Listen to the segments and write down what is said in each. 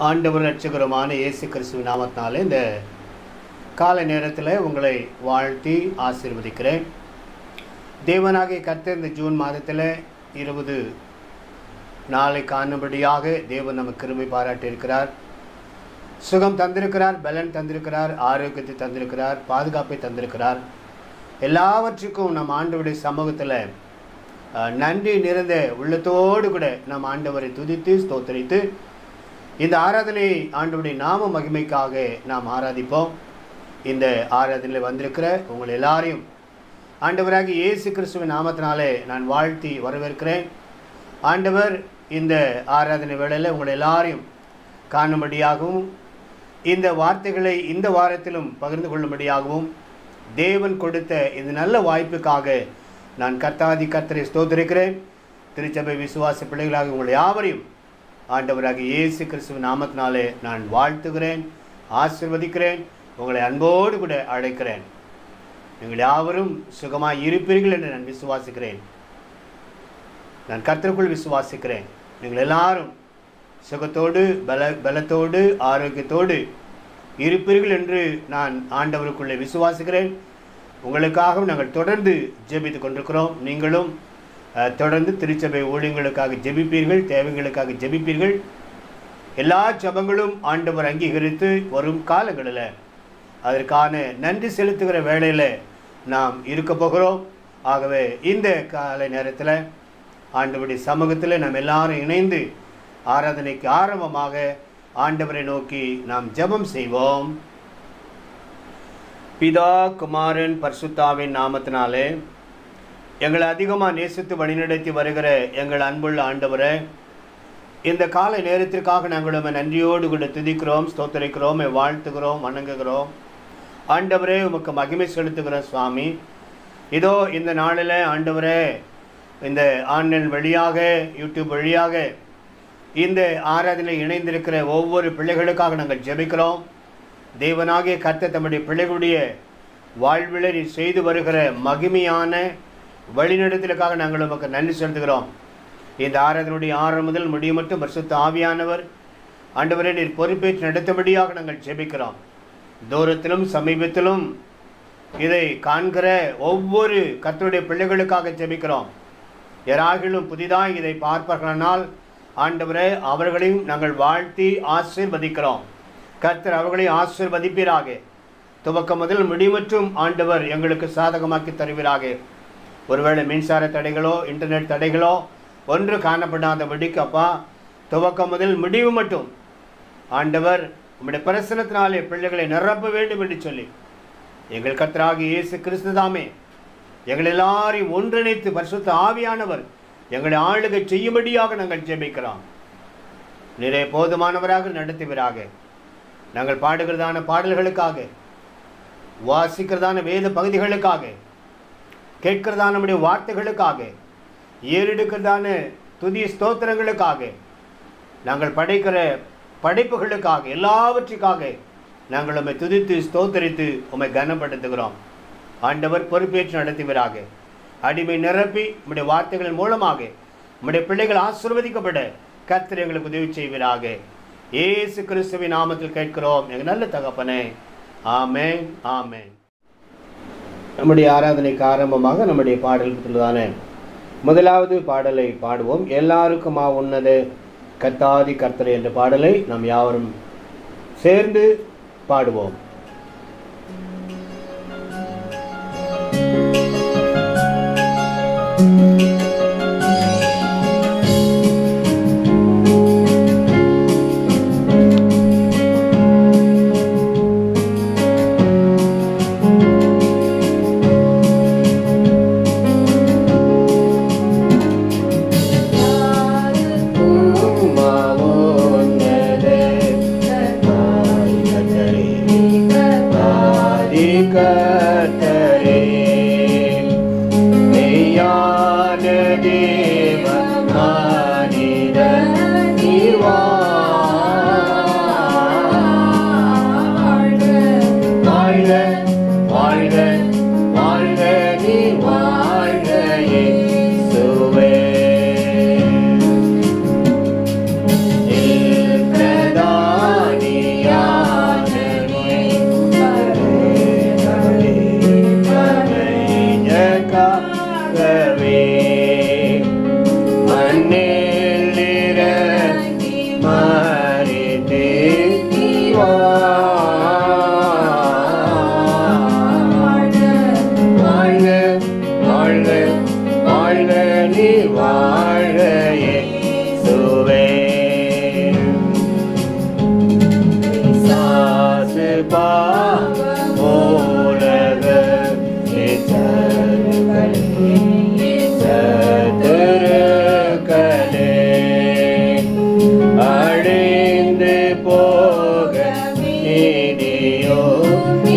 ஆண்டவர் ரட்சகருமான இயேசு கிறிஸ்துவின் நாமத்தினாலே இந்த காலை நேரத்தில் உங்களை வாழ்த்தி ஆசீர்வதிக்கிறேன் தேவனாகிய கர்த்தர் இந்த ஜூன் மாதத்தில் இருபது நாளை காணும்படியாக தேவன் நமக்கு கிருபை பாராட்டியிருக்கிறார் சுகம் தந்திருக்கிறார் பலன் தந்திருக்கிறார் ஆரோக்கியத்தை தந்திருக்கிறார் பாதுகாப்பை தந்திருக்கிறார் எல்லாவற்றுக்கும் நம் ஆண்டவருடைய சமூகத்தில் அஹ், நன்றி நிறைந்த உள்ளத்தோடு கூட நம் ஆண்டவரை துதித்து ஸ்தோத்தரித்து இந்த ஆராதனை ஆண்டவருடைய நாம மகிமைக்காக நாம் ஆராதிப்போம் இந்த ஆராதனையில் வந்திருக்கிற உங்கள் எல்லாரையும் ஆண்டவராகிய இயேசு கிறிஸ்துவின் நாமத்தினாலே நான் வாழ்த்தி வரவேற்கிறேன் ஆண்டவர் இந்த ஆராதனை வேளையில் உங்கள் எல்லாரையும் காணும்படியாகவும் இந்த வார்த்தைகளை இந்த வாரத்திலும் பகிர்ந்து கொள்ளும்படியாகவும் தேவன் கொடுத்த இந்த நல்ல வாய்ப்புக்காக நான் கர்த்தாதி கர்த்தரை ஸ்தோத்திரிக்கிறேன் திருச்சபை விசுவாச பிள்ளைகளாக உங்கள் யாவரையும் ஆண்டவராகிய இயேசு கிறிஸ்துவின் நாமத்தினாலே நான் வாழ்த்துகிறேன் ஆசிர்வதிக்கிறேன் உங்களை அன்போடு கூட அழைக்கிறேன் நீங்கள் யாவரும் சுகமாய் இருப்பீர்கள் என்று நான் விசுவாசிக்கிறேன் நான் கர்த்தருக்குள் விசுவாசிக்கிறேன் நீங்கள் எல்லாரும் சுகத்தோடு பல பலத்தோடு ஆரோக்கியத்தோடு இருப்பீர்கள் என்று நான் ஆண்டவருக்குள்ளே விசுவாசிக்கிறேன் உங்களுக்காகவும் நாங்கள் தொடர்ந்து ஜெபித்து கொண்டிருக்கிறோம் நீங்களும் அஹ், தொடர்ந்து திருச்சபை ஊழியங்களுக்காக ஜெபிப்பீர்கள் தேவைகளுக்காக ஜெபிப்பீர்கள் எல்லா ஜெபங்களும் ஆண்டவர் அங்கீகரித்து வரும் காலங்களில் அதற்கான நன்றி செலுத்துகிற வேளையில் நாம் இருக்க போகிறோம் ஆகவே இந்த காலை நேரத்தில் ஆண்டவருடைய சமூகத்தில் நாம் எல்லாரும் இணைந்து ஆராதனைக்கு ஆரம்பமாக ஆண்டவரை நோக்கி நாம் ஜெபம் செய்வோம் பிதா குமாரன் பரிசுத்தாவின் நாமத்தினாலே எங்களை அதிகமாக நேசித்து வழிநடத்தி வருகிற எங்கள் அன்புள்ள ஆண்டவரை இந்த காலை நேரத்திற்காக நாங்கள் உம்மை நன்றியோடு கூட துதிக்கிறோம் ஸ்தோத்தரிக்கிறோம் உம்மை வாழ்த்துகிறோம் வணங்குகிறோம் ஆண்டவரே உமக்கு மகிமை செலுத்துகிறோம் சுவாமி இதோ இந்த நாளில் ஆண்டவரே இந்த ஆன்லைன் வழியாக யூடியூப் வழியாக இந்த ஆராதனை இணைந்திருக்கிற ஒவ்வொரு பிள்ளைகளுக்காக நாங்கள் ஜெபிக்கிறோம் தேவனாகிய கர்த்தர் தம்முடைய பிள்ளைகளுடைய வாழ்வில் நீ செய்து வருகிற மகிமையான வழிநடத்தலுக்காக நாங்கள் உமக்கு நன்றி செலுத்துகிறோம் இந்த ஆராதனுடைய ஆரம்பம் முதல் முடியும் மட்டும் பரிசுத்த ஆவியானவர் ஆண்டவரே நீர் பொறுப்பேற்று நடத்தபடியாக நாங்கள் ஜெபிக்கிறோம் தூரத்திலும் சமீபத்திலும் இதை காண்கிற ஒவ்வொரு கர்த்தருடைய பிள்ளைகளுக்காக ஜெபிக்கிறோம் யாராகிலும் புதிதாக இதை பார்ப்பார்களானால் ஆண்டவரே அவர்களையும் நாங்கள் வாழ்த்தி ஆசீர்வதிக்கிறோம் கர்த்தர் அவர்களை ஆசீர்வதிப்பீராக துவக்கம் முதல் முடிமற்றும் ஆண்டவர் எங்களுக்கு சாதகமாக்கி தருவீராக ஒருவேளை மின்சார தடைகளோ இன்டர்நெட் தடைகளோ ஒன்று காணப்படாதபடிக்கு அப்பா துவக்கம் முதல் முடிவு மட்டும் ஆண்டவர் உம்முடைய பிரசனத்தினாலே பிள்ளைகளை நிரப்ப வேண்டும் என்று சொல்லி எங்கள் கர்த்தராகிய இயேசு கிறிஸ்து தாமே எங்கள் எல்லாரையும் ஒன்றிணைத்து பரிசுத்த ஆவியானவர் எங்களை ஆளுகை செய்யும்படியாக நாங்கள் ஜெபிக்கிறோம் நிறைய போதுமானவராக நடத்துவீராக நாங்கள் பாடுகிறதான பாடல்களுக்காக வாசிக்கிறதான வேத பகுதிகளுக்காக கேட்கிறதான நம்முடைய வார்த்தைகளுக்காக ஏறெடுக்கிறதான துதி ஸ்தோத்திரங்களுக்காக நாங்கள் படைக்கிற படைப்புகளுக்காக எல்லாவற்றுக்காக நாங்கள் உம்மை துதித்து ஸ்தோத்தரித்து உம்மை கனப்படுத்துகிறோம் ஆண்டவர் பொறுப்பேற்று நடத்துவீராக அடிமை நிரப்பி உம்முடைய வார்த்தைகளின் மூலமாக உம்முடைய பிள்ளைகள் ஆசீர்வதிக்கப்பட கர்த்தர் எங்களுக்கு உதவி செய்வீராக இயேசு கிறிஸ்துவின் நாமத்தில் கேட்கிறோம் எங்கள் நல்ல தகப்பனே ஆமென் ஆமென் நம்முடைய ஆராதனைக்கு ஆரம்பமாக நம்முடைய பாடல்தான முதலாவது பாடலை பாடுவோம் எல்லாருக்குமா உன்னது கத்தாதி கர்த்தரை என்ற பாடலை நாம் யாவரும் சேர்ந்து பாடுவோம் யாருக்கும் உன்னத கர்த்தாதி கர்த்தரே மண்ணில் இறங்கி மறித்தே நீ வாழ்க வாழ்க வாழ்க நீ வாழ்க இயேசுவே சாசு பாவோலக சத்துருக்களே அழிந்து போக நீதியோ நீ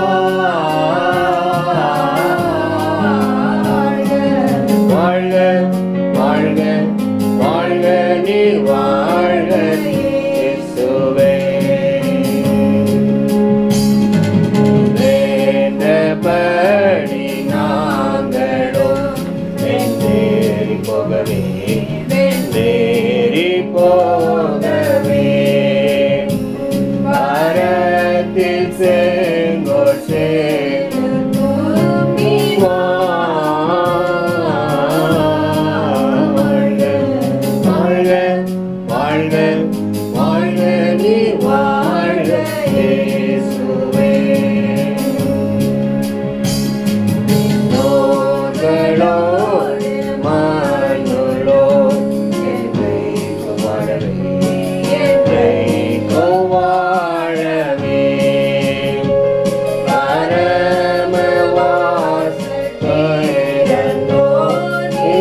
வாழ்க வாழ்க வாழ்க நீ வாழ்க இயேசுவே வேண்டபடி நாங்களோ வென்றேறி போகவே வென்றேறி போகவே பாரத்தில் செங்கோல் சேர்ந்து வாழ்க வாழ்க வாழ்க வாழ்க நீ வாழ்க இயேசுவே நோர்களோடு மண்ணுளோ என்றைக்கு வாழவே என்றைக்கு வாழவே பரமவாசோ நீ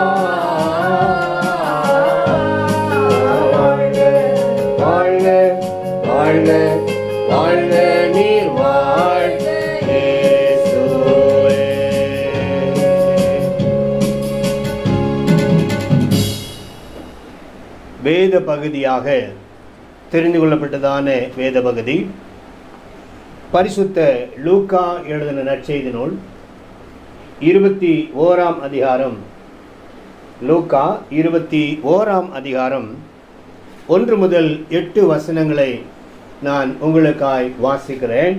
வாழ்க வாழ்க வாழ்க வாழ்க நீர் வாழ்க இயேசுவே. வேத பகுதியாக தெரிந்து கொள்ளப்பட்டதான வேத பகுதி பரிசுத்த லூக்கா எழுதின நற்செய்தி நூல் இருபத்தி ஓராம் அதிகாரம் லூக்கா இருபத்தி ஓராம் அதிகாரம் ஒன்று முதல் எட்டு வசனங்களை நான் உங்களுக்காய் வாசிக்கிறேன்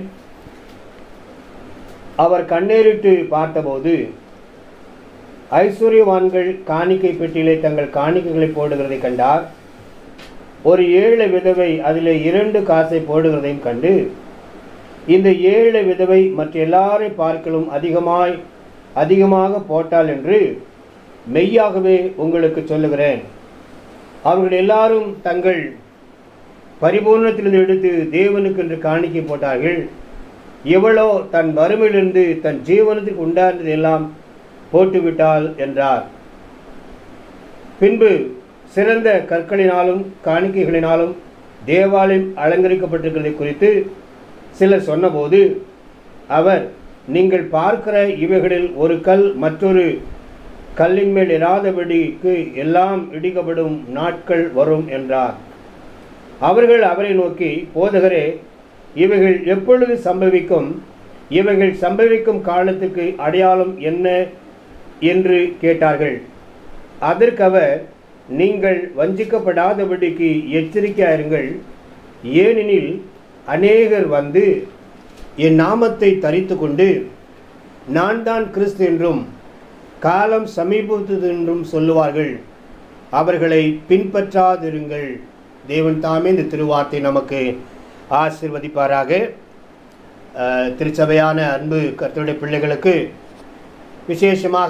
அவர் கண்ணேறிட்டு பார்த்தபோது ஐஸ்வர்யவான்கள் காணிக்கை பெட்டியிலே தங்கள் காணிக்கைகளை போடுகிறதை கண்டார் ஒரு ஏழை விதவை அதிலே இரண்டு காசை போடுகிறதையும் கண்டு இந்த ஏழை விதவை மற்ற எல்லாரை பார்க்கலும் அதிகமாய் அதிகமாக போட்டாள் என்று மெய்யாகவே உங்களுக்கு சொல்லுகிறேன் அவர்கள் எல்லாரும் தங்கள் பரிபூர்ணத்திலிருந்து எடுத்து தேவனுக்கு என்று காணிக்கை போட்டார்கள் எவளோ தன் வறுமையிலிருந்து தன் ஜீவனத்துக்கு உண்டானது எல்லாம் போட்டுவிட்டாள் என்றார் பின்பு சிறந்த கற்களினாலும் காணிக்கைகளினாலும் தேவாலயம் அலங்கரிக்கப்பட்டிருக்கிறதை குறித்து சிலர் சொன்னபோது அவர் நீங்கள் பார்க்கிற இவைகளில் ஒரு கல் மற்றொரு கல்லின் மேல் இராதபடிக்கு எல்லாம் இடிக்கப்படும் நாட்கள் வரும் என்றார் அவர்கள் அவரை நோக்கி போதகரே இவைகள் எப்பொழுது சம்பவிக்கும் இவைகள் சம்பவிக்கும் காலத்துக்கு அடையாளம் என்ன என்று கேட்டார்கள் அதற்கு அவர் நீங்கள் வஞ்சிக்கப்படாதபடிக்கு எச்சரிக்கையாயிருங்கள் ஏனெனில் அநேகர் வந்து என் நாமத்தை தரித்து கொண்டு நான் தான் கிறிஸ்து என்றும் காலம் சமீபத்தது என்றும் சொல்லுவார்கள் அவர்களை பின்பற்றாதிருங்கள் தேவன் தாமே இந்த திருவார்த்தை நமக்கு ஆசிர்வதிப்பாராக அஹ், திருச்சபையான அன்பு கர்த்தருடைய பிள்ளைகளுக்கு விசேஷமாக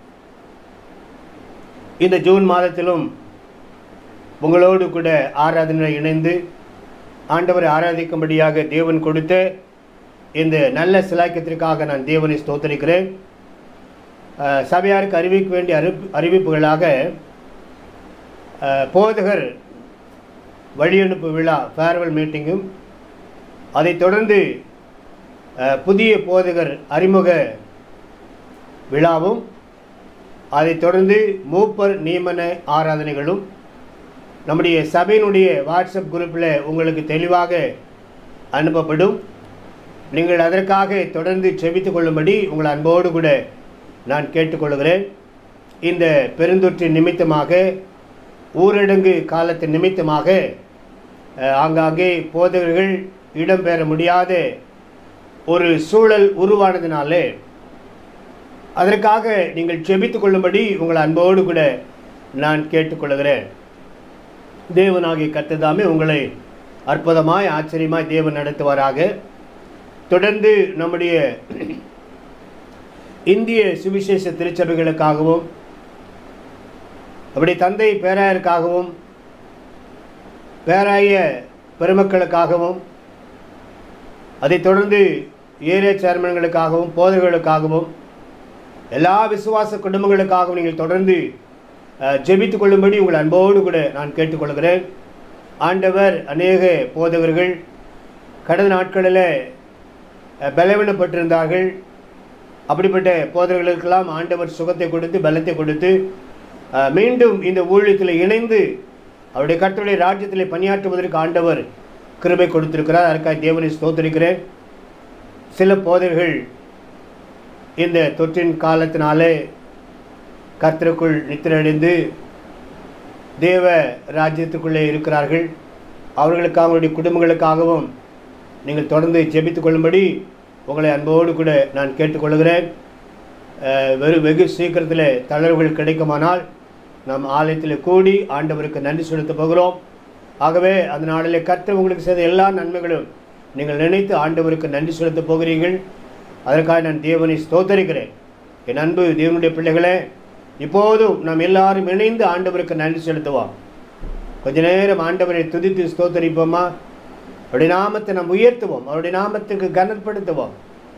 இந்த ஜூன் மாதத்திலும் உங்களோடு கூட ஆராதனை இணைந்து ஆண்டவரை ஆராதிக்கும்படியாக தேவன் கொடுத்த இந்த நல்ல சிலாக்கியத்திற்காக நான் தேவனை ஸ்தோத்தரிக்கிறேன் அஹ், சபையாருக்கு அறிவிக்க வேண்டிய அறிவிப்பு அறிவிப்புகளாக அஹ், போதகர் வழியனுப்பு விழா ஃபேர்வெல் மீட்டிங்கும் அதைத் தொடர்ந்து அஹ், புதிய போதகர் அறிமுக விழாவும் அதைத் தொடர்ந்து மூப்பர் நியமன ஆராதனைகளும் நம்முடைய சபையினுடைய வாட்ஸ்அப் குரூப்பில் உங்களுக்கு தெளிவாக அனுப்பப்படும் நீங்கள் அதற்காக தொடர்ந்து செபித்துக் கொள்ளும்படி உங்கள் அன்போடு கூட நான் கேட்டுக்கொள்கிறேன் இந்த பெருந்தொற்று நிமித்தமாக ஊரடங்கு காலத்தின் நிமித்தமாக அஹ், ஆங்காங்கே போதகர்கள் இடம்பெற முடியாத ஒரு சூழல் உருவானதினாலே அதற்காக நீங்கள் செபித்துக் கொள்ளும்படி உங்கள் அன்போடு கூட நான் கேட்டுக்கொள்கிறேன் தேவனாகிய கத்ததாமே உங்களை அற்புதமாய் ஆச்சரியமாய் தேவன் நடத்துவாராக தொடர்ந்து நம்முடைய இந்திய சுவிசேஷ திருச்சபைகளுக்காகவும் அப்படி தந்தை பேராயருக்காகவும் பேராய பெருமக்களுக்காகவும் அதைத் தொடர்ந்து ஏரியா சேர்மன்களுக்காகவும் போதர்களுக்காகவும் எல்லா விசுவாச குடும்பங்களுக்காகவும் நீங்கள் தொடர்ந்து அஹ், ஜெபித்துக் கொள்ளும்படி உங்கள் அன்போடு கூட நான் கேட்டுக்கொள்கிறேன் ஆண்டவர் அநேக போதகர்கள் கடந்த நாட்களில் அஹ், பலவீனப்பட்டிருந்தார்கள் அப்படிப்பட்ட போதகர்களுக்கெல்லாம் ஆண்டவர் சுகத்தை கொடுத்து பலத்தை கொடுத்து அஹ், மீண்டும் இந்த ஊழியத்தில் இணைந்து அவருடைய கர்த்தருடைய ராஜ்யத்தில் பணியாற்றுவதற்கு ஆண்டவர் கிருபை கொடுத்திருக்கிறார் அதற்காக தேவனை ஸ்தோத்திரிக்கிறேன் சில போதகர்கள் இந்த தொற்றின் காலத்தினாலே கர்த்தருக்குள் நித்திரடைந்து தேவ ராஜ்யத்துக்குள்ளே இருக்கிறார்கள் அவர்களுக்காக அவங்களுடைய குடும்பங்களுக்காகவும் நீங்கள் தொடர்ந்து ஜெபித்துக் கொள்ளும்படி உங்களை அன்போடு கூட நான் கேட்டுக்கொள்கிறேன் அஹ், வெறு வெகு சீக்கிரத்தில் தளர்வுகள் கிடைக்குமானால் நாம் ஆலயத்தில் கூடி ஆண்டவருக்கு நன்றி செலுத்த போகிறோம் ஆகவே அந்த நாளிலே கர்த்தர் உங்களுக்கு செய்த எல்லா நன்மைகளும் நீங்கள் நினைத்து ஆண்டவருக்கு நன்றி செலுத்த போகிறீர்கள் அதற்காக நான் தேவனை ஸ்தோத்தரிக்கிறேன் என் அன்பு தேவனுடைய பிள்ளைகளே இப்போதும் நாம் எல்லாரும் இணைந்து ஆண்டவருக்கு நன்றி செலுத்துவோம் கொஞ்ச நேரம் ஆண்டவரை துதித்து ஸ்தோத்தரிப்போமா அவருடைய நாமத்தை நாம் உயர்த்துவோம் அவருடைய நாமத்துக்கு கனப்படுத்துவோம்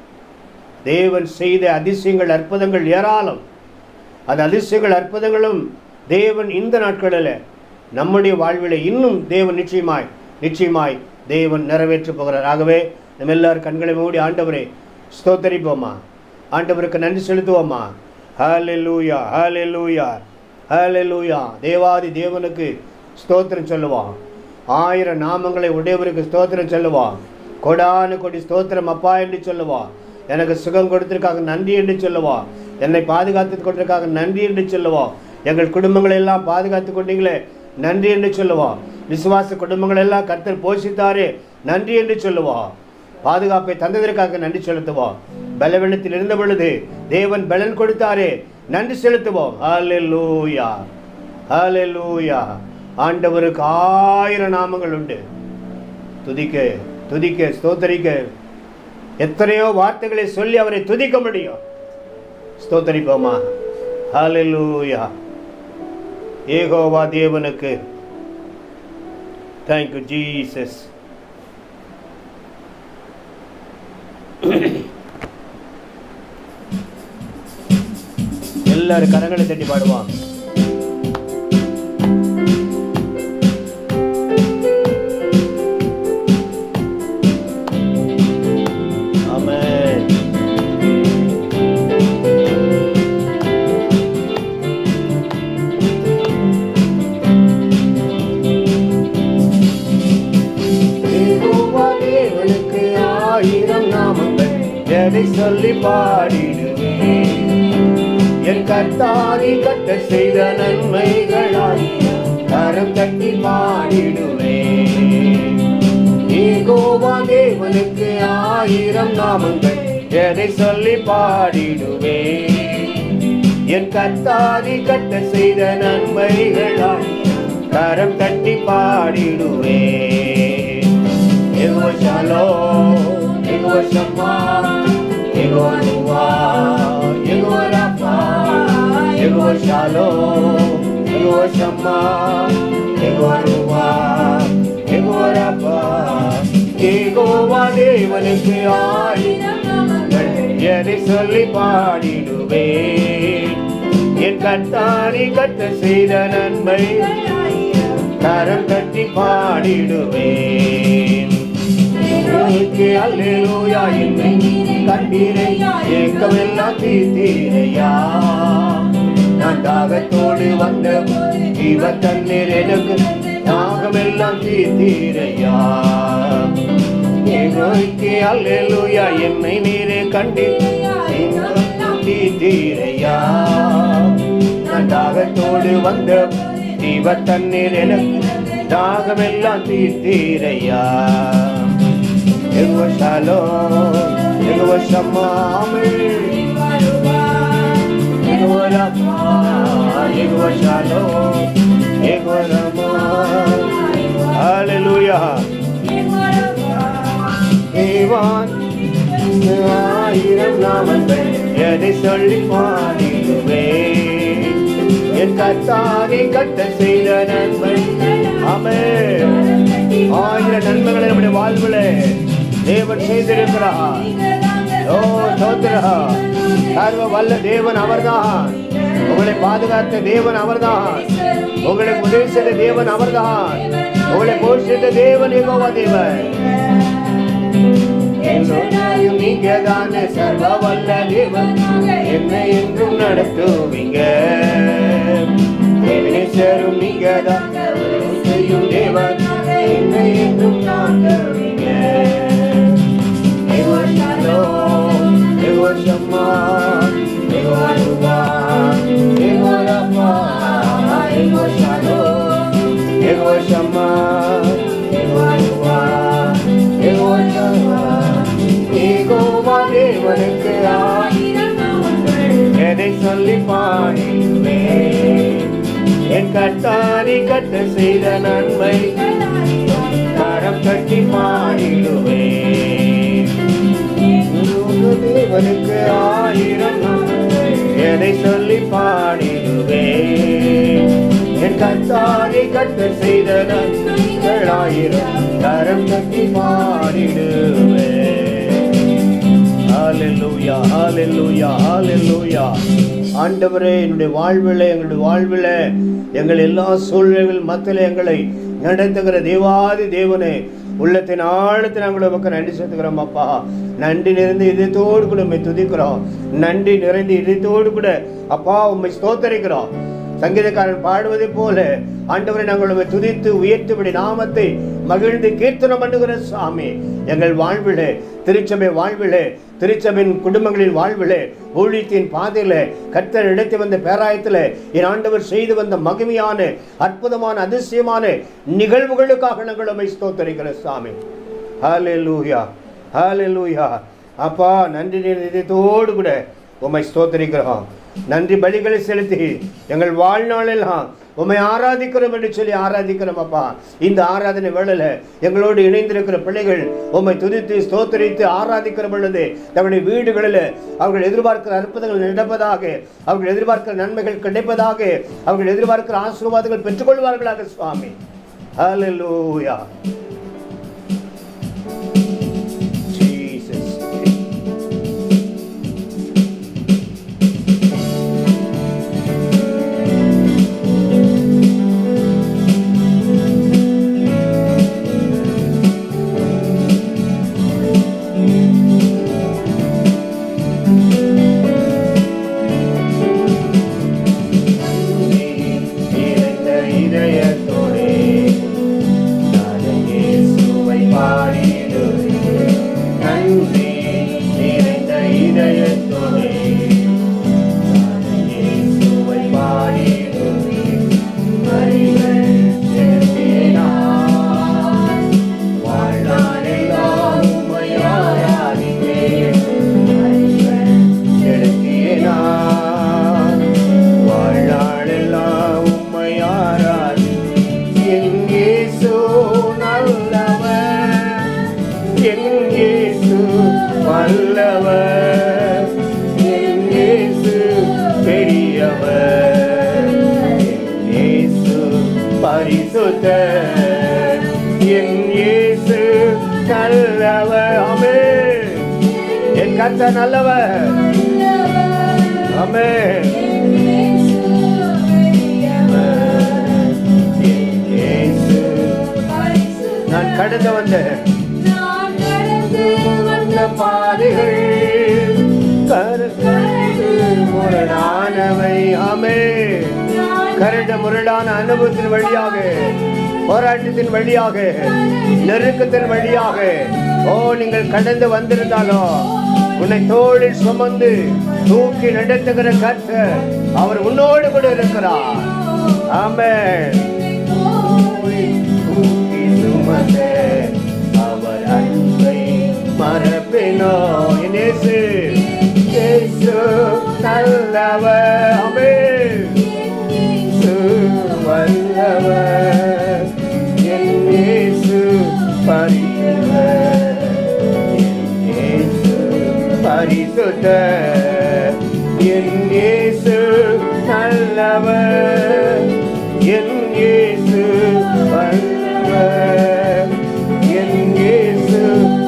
தேவன் செய்த அதிசயங்கள் அற்புதங்கள் ஏராளம் அந்த அதிசயங்கள் அற்புதங்களும் தேவன் இந்த நாட்களில் நம்முடைய வாழ்வில் இன்னும் தேவன் நிச்சயமாய் நிச்சயமாய் தேவன் நிறைவேற்றப் போகிறார் ஆகவே நம்ம எல்லாரும் கண்களை மூடி ஆண்டவரே ஸ்தோத்தரிப்போமா ஆண்டவருக்கு நன்றி செலுத்துவோமா ஹalleluya ஹalleluya ஹalleluya தேவாதி தேவனுக்கு ஸ்தோத்திரம் சொல்லுவான் ஆயிரம் நாமங்களை உடையவருக்கு ஸ்தோத்திரம் சொல்லுவான் கொடானு கொடி ஸ்தோத்திரம் அப்பா என்று சொல்லுவான் எனக்கு சுகம் கொடுத்திருக்காக நன்றி என்று சொல்லுவான் என்னை பாதுகாத்து கொண்டிருக்காக நன்றி என்று சொல்லுவோம் எங்கள் குடும்பங்களை எல்லாம் பாதுகாத்து கொண்டீங்களே நன்றி என்று சொல்லுவோம் விசுவாச குடும்பங்கள் எல்லாம் கர்த்தர் போஷித்தாரே நன்றி என்று சொல்லுவோம் பாதுகாப்பை தந்ததற்காக நன்றி செலுத்துவோம் பலவெள்ளத்தில் இருந்த பொழுது தேவன் பலன் கொடுத்தாரே நன்றி செலுத்துவோம் ஹalleluya ஹalleluya ஆண்டவருக்கு ஆயிரம் நாமங்கள் உண்டு துதிக்க துதிக்க ஸ்தோத்தரிக்க எத்தனையோ வார்த்தைகளை சொல்லி அவரை துதிக்க முடியும் ஸ்தோத்தரிப்போமா ஹalleluya ஏகோவா தேவனுக்கு தேங்க்யூ ஜீசஸ் எல்லாரும் கரங்களை தட்டி பாடுவான் ஆமென் யெகோவா தேவனுக்கு ஆயிரம் நாமங்கள் எதை சொல்லி பாடிடுவேன் என் கர்த்தாரி கட்ட செய்த நன்மைகளாய் கரம் தட்டி பாடிடுவேன் யெகோவா தேவனுக்கு ஆயிரம் நாமங்கள் எதை சொல்லி பாடிடுவேன் என் கர்த்தாரி கட்ட செய்த நன்மைகளாய் கரம் தட்டி பாடிடுவேன் Yehova Shalom Yehova Shammah Yehova Ruah Yehova Rapha Yehova Shalom Yehova Shammah Yehova Ruah Yehova Rapha Yehova தேவனுக்கு ஆயிரம் நாமங்கள் எதை சொல்லி பாடிடுவேன் என் கட்டாரி கட்ட செய்த நன்மை கரம் கட்டி பாடிடுவேன் உனக்கு அல்லேலூயா என்னை கண்டீரை ஏக்கமெல்லாம் தீர்த்தீரையா நான் தாகத்தோடு வந்த ஜீவ தண்ணீர் எனக்கு தாகமெல்லாம் தீர்த்தீரையா என் நோய்க்கு அல்லேலூயா என்னை நீரே கண்டீர் தீர்த்தீரையா நான் தாகத்தோடு வந்த ஜீவ தண்ணீர் எனக்கு தாகமெல்லாம் தீர்த்தீரையா எகுவ ஷாலோ எகுவ ஷம்மாமே Yehova Rapha Yehova Shalom, Yehova Rama. Hallelujah. தேவான் ஆயிரம் நாமங்கள் எதை சொல்லி பாடிடுவே என் கத்தாரை கட்ட செய்த நன்மை அமே ஆயிரம் நன்மைகளை நம்முடைய வாழ்வுல தேவன் செய்திருக்கிறார் ஓ சோத்திரா சர்வ வல்ல தேவன் அவர்தான் உங்களை பாதுகாத்த தேவன் அவர்தான் உங்களுக்கு உதவி செய்த தேவன் அவர்தான் உங்களை போஷித்த தேவன் எகோவா தேவன் என்னுடையும் நீங்கதானே சர்வ வல்ல தேவன் என்னை என்றும் நடத்துவீங்க எபினேசரும் நீங்கதான் செய்யும் தேவன் என்னை என்றும் நடத்துவீங்க Yehova Shalom, Yehova Shammah, Yehova Ruah, Yehova Rapha, Yehova Shalom, Yehova Shammah, Yehova Ruah, Yehova Shammah. Jehovah தேவனுக்கு எதை சொல்லி பாடிடுவேன் என் கட்டாரி கட்ட செய்த நன்மை கரம் கட்டி பாடிடுவேன் உங்க தேவனுக்கு ஆயிரம் நன்மை எதை சொல்லி பாடிடுவேன் என் கத்தாரி கட்ட செய்த நன்மைகள் ஆயிரம் கரம் கட்டி பாடிடுவேன் ஹalleluya ஹalleluya ஹalleluya ஆண்டவரே என்னுடைய வாழ்வில் எங்களுடைய வாழ்வில் எங்கள் எல்லா சூழ்நிலைகள் மத்தியில் எங்களை நடத்துகிற தேவாதி தேவனே உள்ளத்தின் ஆழத்தை நாங்கள் உமக்கு நன்றி செலுத்துகிறோம் அப்பா நன்றி நிறைந்த இதயத்தோடு கூட உண்மை துதிக்கிறோம் நன்றி நிறைந்த இதயத்தோடு கூட அப்பா உண்மை ஸ்தோத்தரிக்கிறோம் சங்கீதக்காரன் பாடுவதை போல ஆண்டவரை நாங்கள் உம்மை துதித்து உயர்த்துபடி நாமத்தை மகிழ்ந்து கீர்த்தனம் பண்ணுகிற சாமி எங்கள் வாழ்விலே திருச்சபை வாழ்விலே திருச்சபையின் குடும்பங்களின் வாழ்விலே ஊழியத்தின் பாதையில கர்த்தர் இடத்தை வந்த பேராயத்தில் என் ஆண்டவர் செய்து வந்த மகிமையான அற்புதமான அதிசயமான நிகழ்வுகளுக்காக நாங்கள் உம்மை ஸ்தோத்தரிக்கிற சாமி ஹalleluya ஹalleluya அப்பா நன்றி இதயத்தோடு கூட உம்மை ஸ்தோத்தரிக்கிறோம் நன்றி பலிகளை செலுத்தி எங்கள் வாழ்நாளெல்லாம் உம்மை ஆராதிக்கிறோம் என்று சொல்லி ஆராதிக்கிறோம் அப்பா இந்த ஆராதனை வேளையில எங்களோடு இணைந்திருக்கிற பிள்ளைகள் உம்மை துதித்து ஸ்தோத்தரித்து ஆராதிக்கிற பொழுது தங்களுடைய வீடுகளில் அவர்கள் எதிர்பார்க்கிற அற்புதங்கள் நடப்பதாக அவர்கள் எதிர்பார்க்கிற நன்மைகள் கிடைப்பதாக அவர்கள் எதிர்பார்க்கிற ஆசீர்வாதங்கள் பெற்றுக்கொள்வார்களாக சுவாமி ஹalleluya Jesus நிறைந்த இதயத்தோடே நான் இயேசுவை பாடிடுவேன். நன்றி நிறைந்த இதயத்தோடே நான் இயேசுவை பாடிடுவேன். வரிகள் செலுத்திய நான் வாழ்நாளெல்லாம் உம்மை ஆராதிப்பேன். வரிகள் செலுத்திய நான் வாழ்நாளெல்லாம் உம்மை ஆராதிப்பேன். என் இயேசு நல்லவர் என் இயேசு வல்லவர் என் இயேசு பெரியவர் என் இயேசு பரிசுத்தர் என் இயேசு நல்லவர் ஆமென் என் கர்த்தர் நல்லவர் ஆமென் என் இயேசு நான் கடந்து வந்தேன் வந்த பாதைகள் கருத்து முரடானவை ஆமே கரண்ட முரடான அனுபவத்தின் வழியாக போராட்டத்தின் வழியாக நெருக்கத்தின் வழியாக ஓ நீங்கள் கடந்து வந்திருந்தாலும் உன்னை தோளில் சுமந்து தூக்கி நடத்துகிற கர்த்தர் அவர் உன்னோடு கூட இருக்கிறார் ஆமென் தூக்கி சுமந்த அவர் அன்பை மறப்பினோ இயேசு இயேசு நல்லவர் ஆமென் பரிசுத்த என் இயேசு நல்லவர் என் இயேசு வல்லவர் என் இயேசு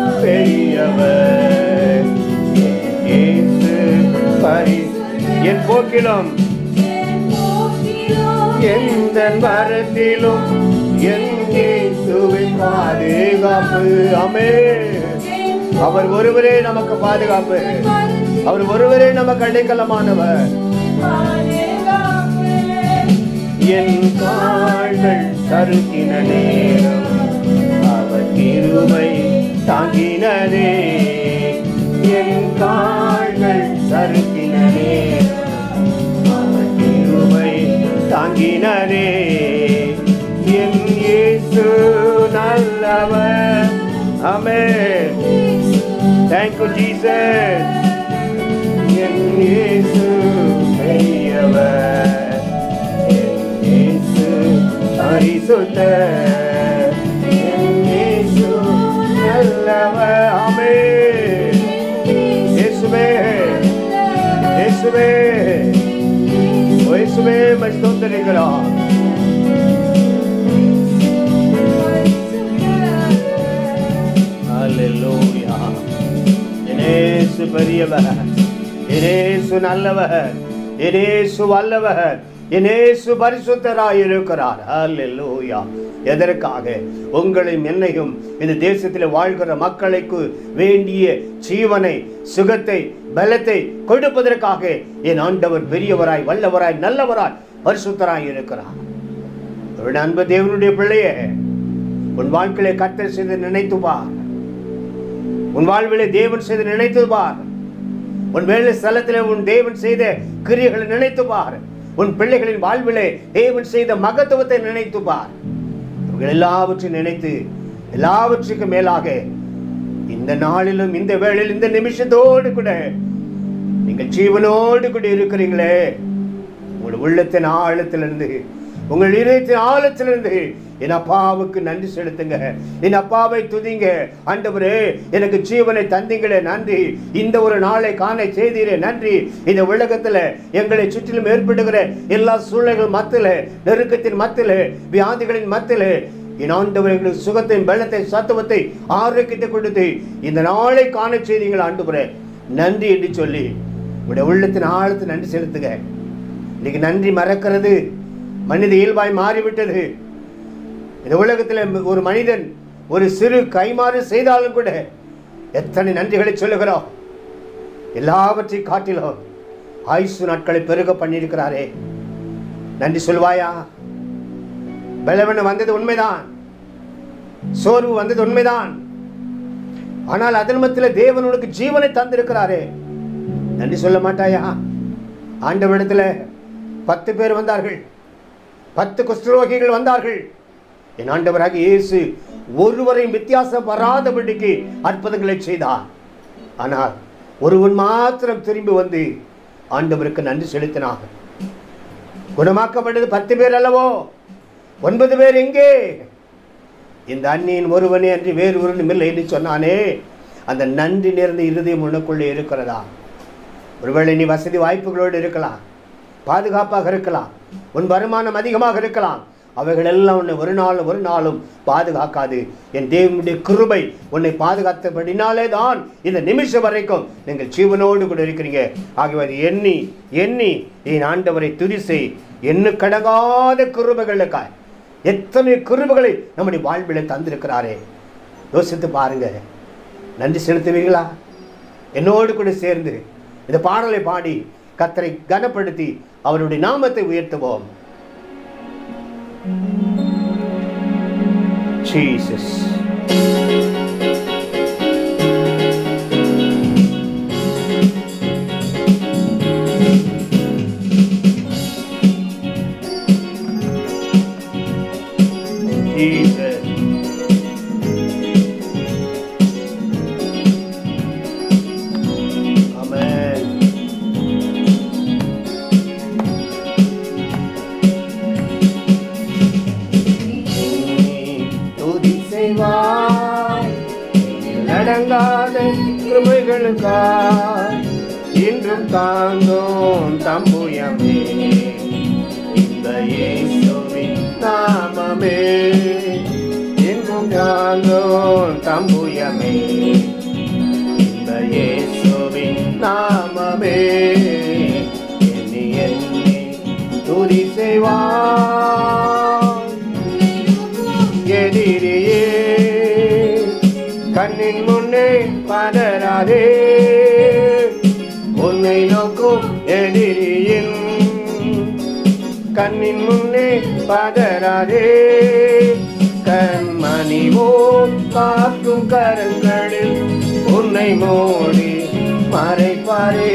பெரியவர் என் இயேசு பரிசு என் போக்கிலும் எந்த மரத்திலும் என் இயேசுவின் பாதுகாப்பு அமே அவர் ஒருவரே நமக்கு பாதுகாப்பு அவர் ஒருவரே நமக்கு அடைக்கலமானவர் என் கால்கள் சறுக்கின நேரம் அவர் கிருபை தாங்கினதே என் கால்கள் சறுக்கின நேரம் அவர் கிருபை தாங்கினதே என் இயேசு நல்லவர் ஆமென் Thank you, Jesus. என் இயேசு பெரியவர். என் இயேசு பரிசுத்த. என் இயேசு நல்லவர். ஆமென். இயேசுவே, இயேசுவே, ஓ இயேசுவே, உம்மை ஸ்தோத்திரிக்கிறோம். Hallelujah. இயேசு பெரியவர் இயேசு நல்லவர் இயேசு வல்லவர் இயேசு பரிசுத்தராய் இருக்கிறார் ஹalleluya எதற்காக உங்களையும் என்னையும் இந்த தேசத்தில் வாழ்கிற மக்களுக்கு வேண்டிய ஜீவனை சுகத்தை பலத்தை கொடுப்பதற்காக என் ஆண்டவர் பெரியவராய் வல்லவராய் நல்லவராய் பரிசுத்தராய் இருக்கிறார் அவருடைய அன்பு தேவனுடைய பிள்ளையே உன் வாழ்க்கையை கத்தர் செய்து நினைத்து பார் உன் வாழ்விலே தேவன் செய்து நினைத்து பார் உன் வேலை ஸ்தலத்திலே உன் தேவன் செய்த கிரியைகளை நினைத்து பார் உன் பிள்ளைகளின் வாழ்விலே தேவன் செய்த மகத்துவத்தை நினைத்து பார் இவர்கள் எல்லாவற்றையும் நினைத்து எல்லாவற்றுக்கும் மேலாக இந்த நாளிலும் இந்த வேளையில் இந்த நிமிஷத்தோடு கூட நீங்கள் ஜீவனோடு கூட இருக்கிறீங்களே உங்கள் உள்ளத்தின் ஆழத்திலிருந்து உங்கள் இதயத்தின் ஆழத்திலிருந்து என் அப்பாவுக்கு நன்றி செலுத்துங்க என் அப்பாவை துதிங்க ஆண்டவரே எனக்கு ஜீவனை தந்தீங்களே நன்றி இந்த ஒரு நாளை காண செய்தீரே நன்றி இந்த உலகத்துல எங்களை சுற்றிலும் ஏற்படுகிற எல்லா சூழ்நிலைகள் மத்தியில நெருக்கத்தின் மத்தியில வியாதிகளின் மத்தியில என் ஆண்டவர் எங்களுக்கு சுகத்தையும் பலத்தை சத்துவத்தை ஆரோக்கியத்தை கொடுத்து இந்த நாளை காண செய்தீங்களா ஆண்டவரே நன்றி என்று சொல்லி உங்களுடைய உள்ளத்தின் ஆழத்தை நன்றி செலுத்துங்க இன்னைக்கு நன்றி மறக்கிறது மனித இயல்பாய் மாறிவிட்டது இந்த உலகத்தில் ஒரு மனிதன் ஒரு சிறு கைமாறு செய்தாலும் கூட எத்தனை நன்றிகளை சொல்லுகிறோம் எல்லாவற்றையும் காட்டிலும் ஆயுசு நாட்களை பெருக பண்ணியிருக்கிறாரே நன்றி சொல்வாயா பலவன் வந்தது உண்மைதான் சோர்வு வந்தது உண்மைதான் ஆனால் அதன் மத்தியில் தேவன் உனக்கு ஜீவனை தந்திருக்கிறாரே நன்றி சொல்ல மாட்டாயா ஆண்டவரிடத்துல பத்து பேர் வந்தார்கள் பத்து குஷ்டரோகிகள் வந்தார்கள் என் ஆண்டவராக இயேசு ஒருவரையும் வித்தியாசம் வராதபடிக்கு அற்புதங்களை செய்தார் ஆனால் ஒருவன் மாத்திரம் திரும்பி வந்து ஆண்டவருக்கு நன்றி செலுத்தினார் குணமாக்கப்பட்டது பத்து பேர் அல்லவோ ஒன்பது பேர் எங்கே இந்த அந்நியன் ஒருவனே அன்றி வேறு ஒருவனும் இல்லை என்று சொன்னானே அந்த நன்றி நிறைந்த இருதயம் உனக்குள்ளே இருக்கிறதா ஒருவேளை நீ வசதி வாய்ப்புகளோடு இருக்கலாம் பாதுகாப்பாக இருக்கலாம் உன் வருமானம் அதிகமாக இருக்கலாம் அவைகள் எல்லாம் உன்னை ஒரு நாளும் ஒரு நாளும் பாதுகாக்காது என் தேவனுடைய கிருபை உன்னை பாதுகாத்தபடினாலே தான் இந்த நிமிஷம் வரைக்கும் நீங்கள் ஜீவனோடு கூட இருக்கிறீங்க ஆகியவை அதை எண்ணி எண்ணி என் ஆண்டவரை துதி செய் எண்ணு கடங்காத கிருபைகளுக்காய் எத்தனை கிருபைகளை நம்முடைய வாழ்வில் தந்திருக்கிறாரே யோசித்து பாருங்க நன்றி செலுத்துவீங்களா என்னோடு கூட சேர்ந்து இந்த பாடலை பாடி கத்தரை கனப்படுத்தி அவருடைய நாமத்தை உயர்த்துவோம் Jesus. Jesus. Amen. துதி செய்வாய் நடங்காத கிருமைகளுக்காய் இன்றும் தாங்கும் தம்புயமே இந்த இயேசுவின் நாமமே இன்றும் தாங்கும் தம்புயமே இந்த இயேசுவின் நாமமே எண்ணி எண்ணி துதி செய்வார் எதிரியே கண்ணின் முன்னே பதறாதே உன்னை நோக்கும் எதிரியின் கண்ணின் முன்னே பதறாதே கண்மணி போல் காக்கும் கரங்களில் உன்னை மூடி மறைப்பாரே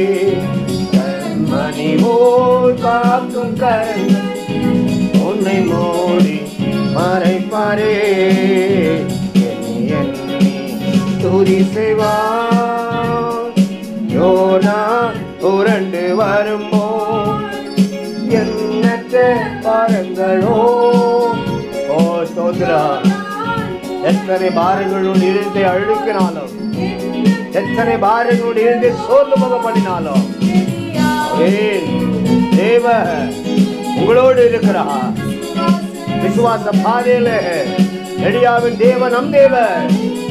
கண்மணி போல் காக்கும் கரங்கள் உன்னை மூடி மறைப்பாரே எண்ணி எண்ணி துதி செய்வார் யோனா புரண்டு வரும்போ எண்ணற்ற பாருங்களோ ஓ ஸ்தோத்ரா எத்தனை பாரங்களோடு இருந்து அழுக்கினாலும் எத்தனை பாரங்களோடு இருந்து சோர்ந்து முகப்படினாலும் ஏன் தேவ உங்களோடு இருக்கிறார் விசுவாச பாதையில எளியாவின் தேவ நம் தேவன்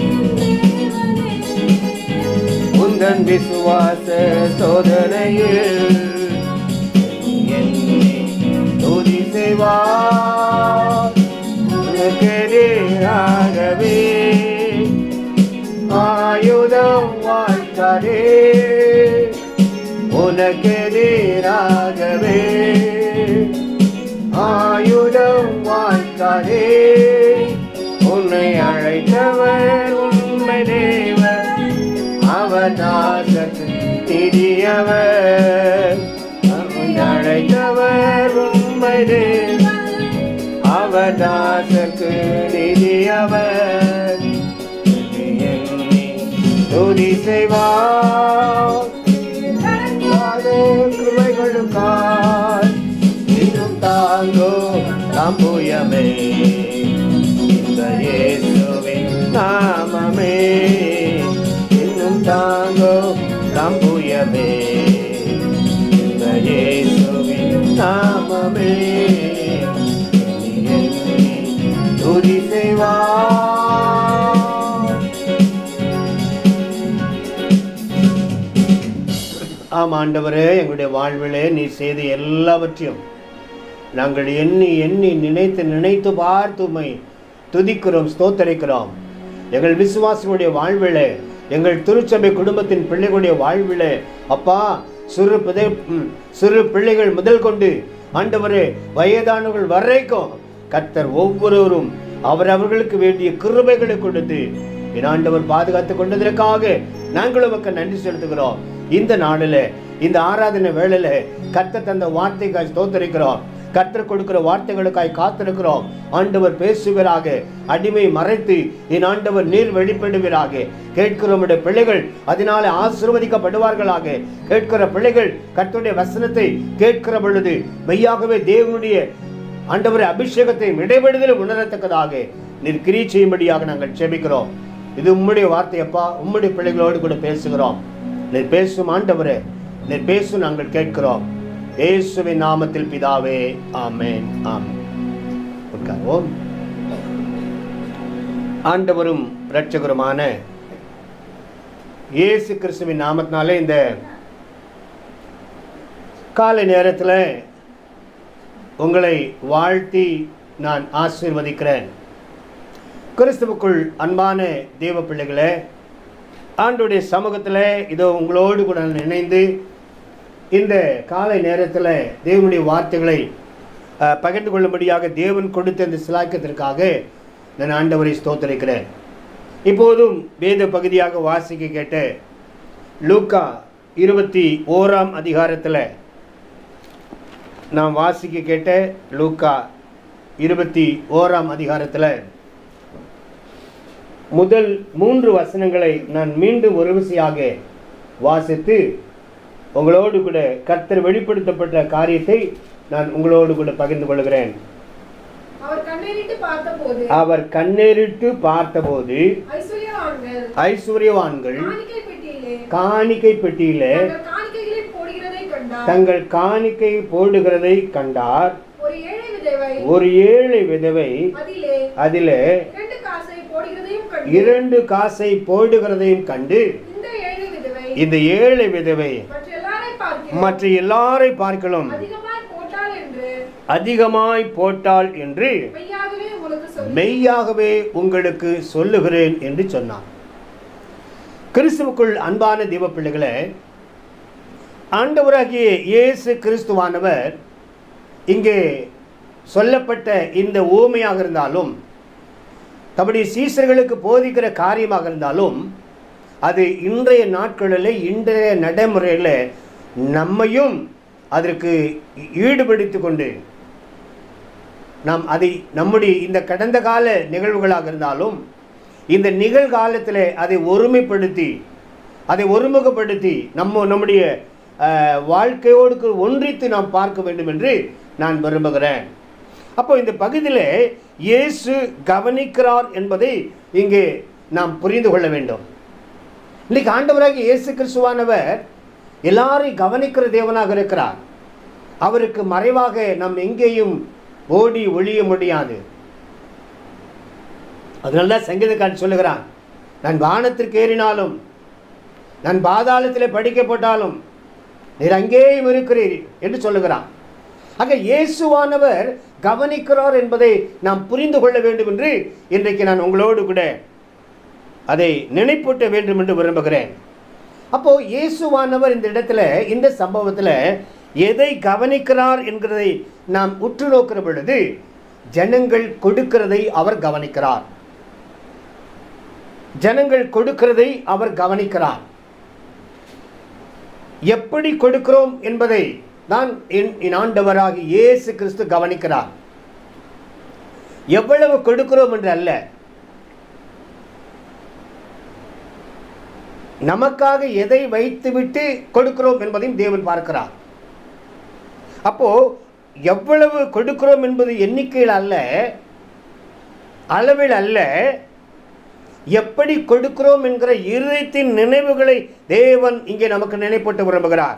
உந்தன் விசுவாச சோதனையில் என்னை துதி செய்வார் உனக்கெதிராகவே ஆயுதம் வாழ்த்தாரே உனக்கெதிராகவே ஆயுதம் வாழ்த்தாரே உன்னை அழைத்தவர் உண்மை தேவர் அவர் தாசத்து திரியவர் அவன் அழைத்தவர் உண்மை தேவர் அவர் தாசக்கு நிதியவர் எண்ணி துதி செய்வார் கிருமைகளுக்காய் இன்னும் தாங்கோ தம்புயமே இந்த இயேசுவின் நாமமே இன்னும் தாங்கோ தம்புயமே இந்த இயேசுவின் நாமமே எண்ணி எண்ணி துதி செய்வார் ஆம் ஆண்டவரே எங்களுடைய வாழ்விலே நீ செய்த எல்லாவற்றையும் நாங்கள் எண்ணி எண்ணி நினைத்து நினைத்து பார்த்து உம்மை துதிக்கிறோம் ஸ்தோத்தரிக்கிறோம் எங்கள் விசுவாசிகளுடைய வாழ்விலே எங்கள் திருச்சபை குடும்பத்தின் பிள்ளைகளுடைய வாழ்விலே அப்பா சிறு பிதை ம், சிறு பிள்ளைகள் முதல் கொண்டு ஆண்டவரே வயதானவர்கள் வரைக்கும் கர்த்தர் ஒவ்வொருவரும் அவரவர்களுக்கு வேண்டிய கிருபைகளை கொடுத்து என் ஆண்டவர் பாதுகாத்து கொண்டதற்காக நாங்கள் உமக்கு நன்றி செலுத்துகிறோம் இந்த நாளில் இந்த ஆராதனை வேளையில கர்த்தர் தந்த வார்த்தைக்காய் ஸ்தோத்தரிக்கிறோம் கர்த்தர் கொடுக்கிற வார்த்தைகளுக்காய் காத்திருக்கிறோம் ஆண்டவர் பேசுவீராக அடிமை மறைத்து என் ஆண்டவர் நீர் வெளிப்படுவீராக கேட்கிறோமுடைய பிள்ளைகள் அதனால ஆசீர்வதிக்கப்படுவார்களாக கேட்கிற பிள்ளைகள் கர்த்தருடைய வசனத்தை கேட்கிற பொழுது மெய்யாகவே தேவனுடைய ஆண்டவரை அபிஷேகத்தை இடைவெடுதல் உணரத்தக்கதாக நீர் கிரி செய்யும்படியாக நாங்கள் செபிக்கிறோம் இது உம்முடைய வார்த்தையப்பா உம்முடைய பிள்ளைகளோடு கூட பேசுகிறோம் நீர் பேசும் ஆண்டவரே நீர் பேசும் நாங்கள் கேட்கிறோம் இயேசுவின் நாமத்தில் பிதாவே ஆமென் ஆமென் உட்கார்வோம் ஆண்டவரும் இரட்சகருமான இயேசு கிறிஸ்துவின் நாமத்தினாலே இந்த காலை நேரத்தில் உங்களை வாழ்த்தி நான் ஆசீர்வதிக்கிறேன் கிறிஸ்துவுக்குள் அன்பான தேவ பிள்ளைகளே ஆண்டுடைய சமூகத்தில் இதோ உங்களோடு கூட நான் இணைந்து இந்த காலை நேரத்தில் தேவனுடைய வார்த்தைகளை அஹ், பகிர்ந்து கொள்ளும்படியாக தேவன் கொடுத்த இந்த சிலாக்கியத்திற்காக நான் ஆண்டவரை ஸ்தோத்தரிக்கிறேன் இப்போதும் வேத பகுதியாக வாசிக்க கேட்ட லூக்கா இருபத்தி ஓராம் அதிகாரத்தில் நாம் வாசிக்க கேட்ட லூக்கா இருபத்தி ஓராம் அதிகாரத்தில் முதல் மூன்று வசனங்களை நான் மீண்டும் ஒரு விசையாக வாசித்து உங்களோடு கூட கர்த்தர் வெளிப்படுத்தப்பட்ட காரியத்தை நான் உங்களோடு கூட பகிர்ந்து கொள்கிறேன் அவர் கண்ணீரிட்டு பார்த்தபோது அவர் கண்ணேறிட்டு பார்த்தபோது ஐஸ்வர்யவான்கள் ஐஸ்வர்யவான்கள் காணிக்கை பெட்டியிலே காணிக்கை பெட்டியிலே தங்கள் காணிக்கைகளை போடுகிறதை கண்டார் தங்கள் காணிக்கை போடுகிறதை கண்டார் ஒரு ஏழை விதவை ஒரு ஏழை விதவை அதிலே அதிலே இரண்டு காசை போடுகிறதையும் கண்டு இரண்டு காசை போடுகிறதையும் கண்டு இந்த ஏழை விதவை இந்த ஏழை விதவை மற்ற எல்லாரை பார்க்கிறோம் மற்ற எல்லாரை பார்க்கலாம் அதிகமாய் போட்டால் என்று அதிகமாய் போட்டாள் என்று மெய்யாகவே உங்களுக்கு சொல்லி மெய்யாகவே உங்களுக்கு சொல்லுகிறேன் என்று சொன்னார் கிறிஸ்துவுக்குள் அன்பான தெய்வ பிள்ளைகளே ஆண்டவராகிய இயேசு கிறிஸ்துவானவர் இங்கே சொல்லப்பட்ட இந்த ஊமையாக இருந்தாலும் தம்முடைய சீசர்களுக்கு போதிக்கிற காரியமாக இருந்தாலும் அது இன்றைய நாட்களில் இன்றைய நடைமுறையில் நம்மையும் அதற்கு ஈடுபடுத்தி கொண்டு நாம் அதை நம்முடைய இந்த கடந்த கால நிகழ்வுகளாக இருந்தாலும் இந்த நிகழ்காலத்தில் அதை ஒருமைப்படுத்தி அதை ஒருமுகப்படுத்தி நம்ம நம்முடைய அஹ், வாழ்க்கையோடு ஒன்றித்து நாம் பார்க்க வேண்டும் என்று நான் விரும்புகிறேன் அப்போ இந்த பகுதியில் இயேசு கவனிக்கிறார் என்பதை இங்கே நாம் புரிந்து கொள்ள வேண்டும் இன்னைக்கு ஆண்டவராக இயேசு கிறிஸ்துவானவர் எல்லாரையும் கவனிக்கிற தேவனாக இருக்கிறார் அவருக்கு மறைவாக நாம் எங்கேயும் ஓடி ஒழிய முடியாது அதனால தான் சங்கீதக்காரன் சொல்லுகிறான் நான் வானத்திற்கு ஏறினாலும் நான் பாதாளத்திலே படிக்கப்பட்டாலும் நீர் அங்கேயும் இருக்கிறீர் என்று சொல்லுகிறான் ஆக இயேசுவானவர் கவனிக்கிறார் என்பதை நாம் புரிந்து கொள்ள வேண்டும் என்று இன்றைக்கு நான் உங்களோடு கூட அதை நினைப்பூட்ட வேண்டும் என்று விரும்புகிறேன் அப்போ இயேசுவானவர் இந்த இடத்துல இந்த சம்பவத்தில் எதை கவனிக்கிறார் என்கிறதை நாம் உற்று நோக்கிற பொழுது ஜனங்கள் கொடுக்கிறதை அவர் கவனிக்கிறார் ஜனங்கள் கொடுக்கிறதை அவர் கவனிக்கிறார் எப்படி கொடுக்கிறோம் என்பதை தான் என் என் ஆண்டவராகி இயேசு கிறிஸ்து கவனிக்கிறார் எவ்வளவு கொடுக்கிறோம் என்று அல்ல நமக்காக எதை வைத்துவிட்டு கொடுக்கிறோம் என்பதையும் தேவன் பார்க்கிறார் அப்போ எவ்வளவு கொடுக்கிறோம் என்பது எண்ணிக்கையில் அல்ல அளவில் அல்ல எப்படி கொடுக்கிறோம் என்கிற இருதயத்தின் நினைவுகளை தேவன் இங்கே நமக்கு நினைப்பட்டு விரும்புகிறார்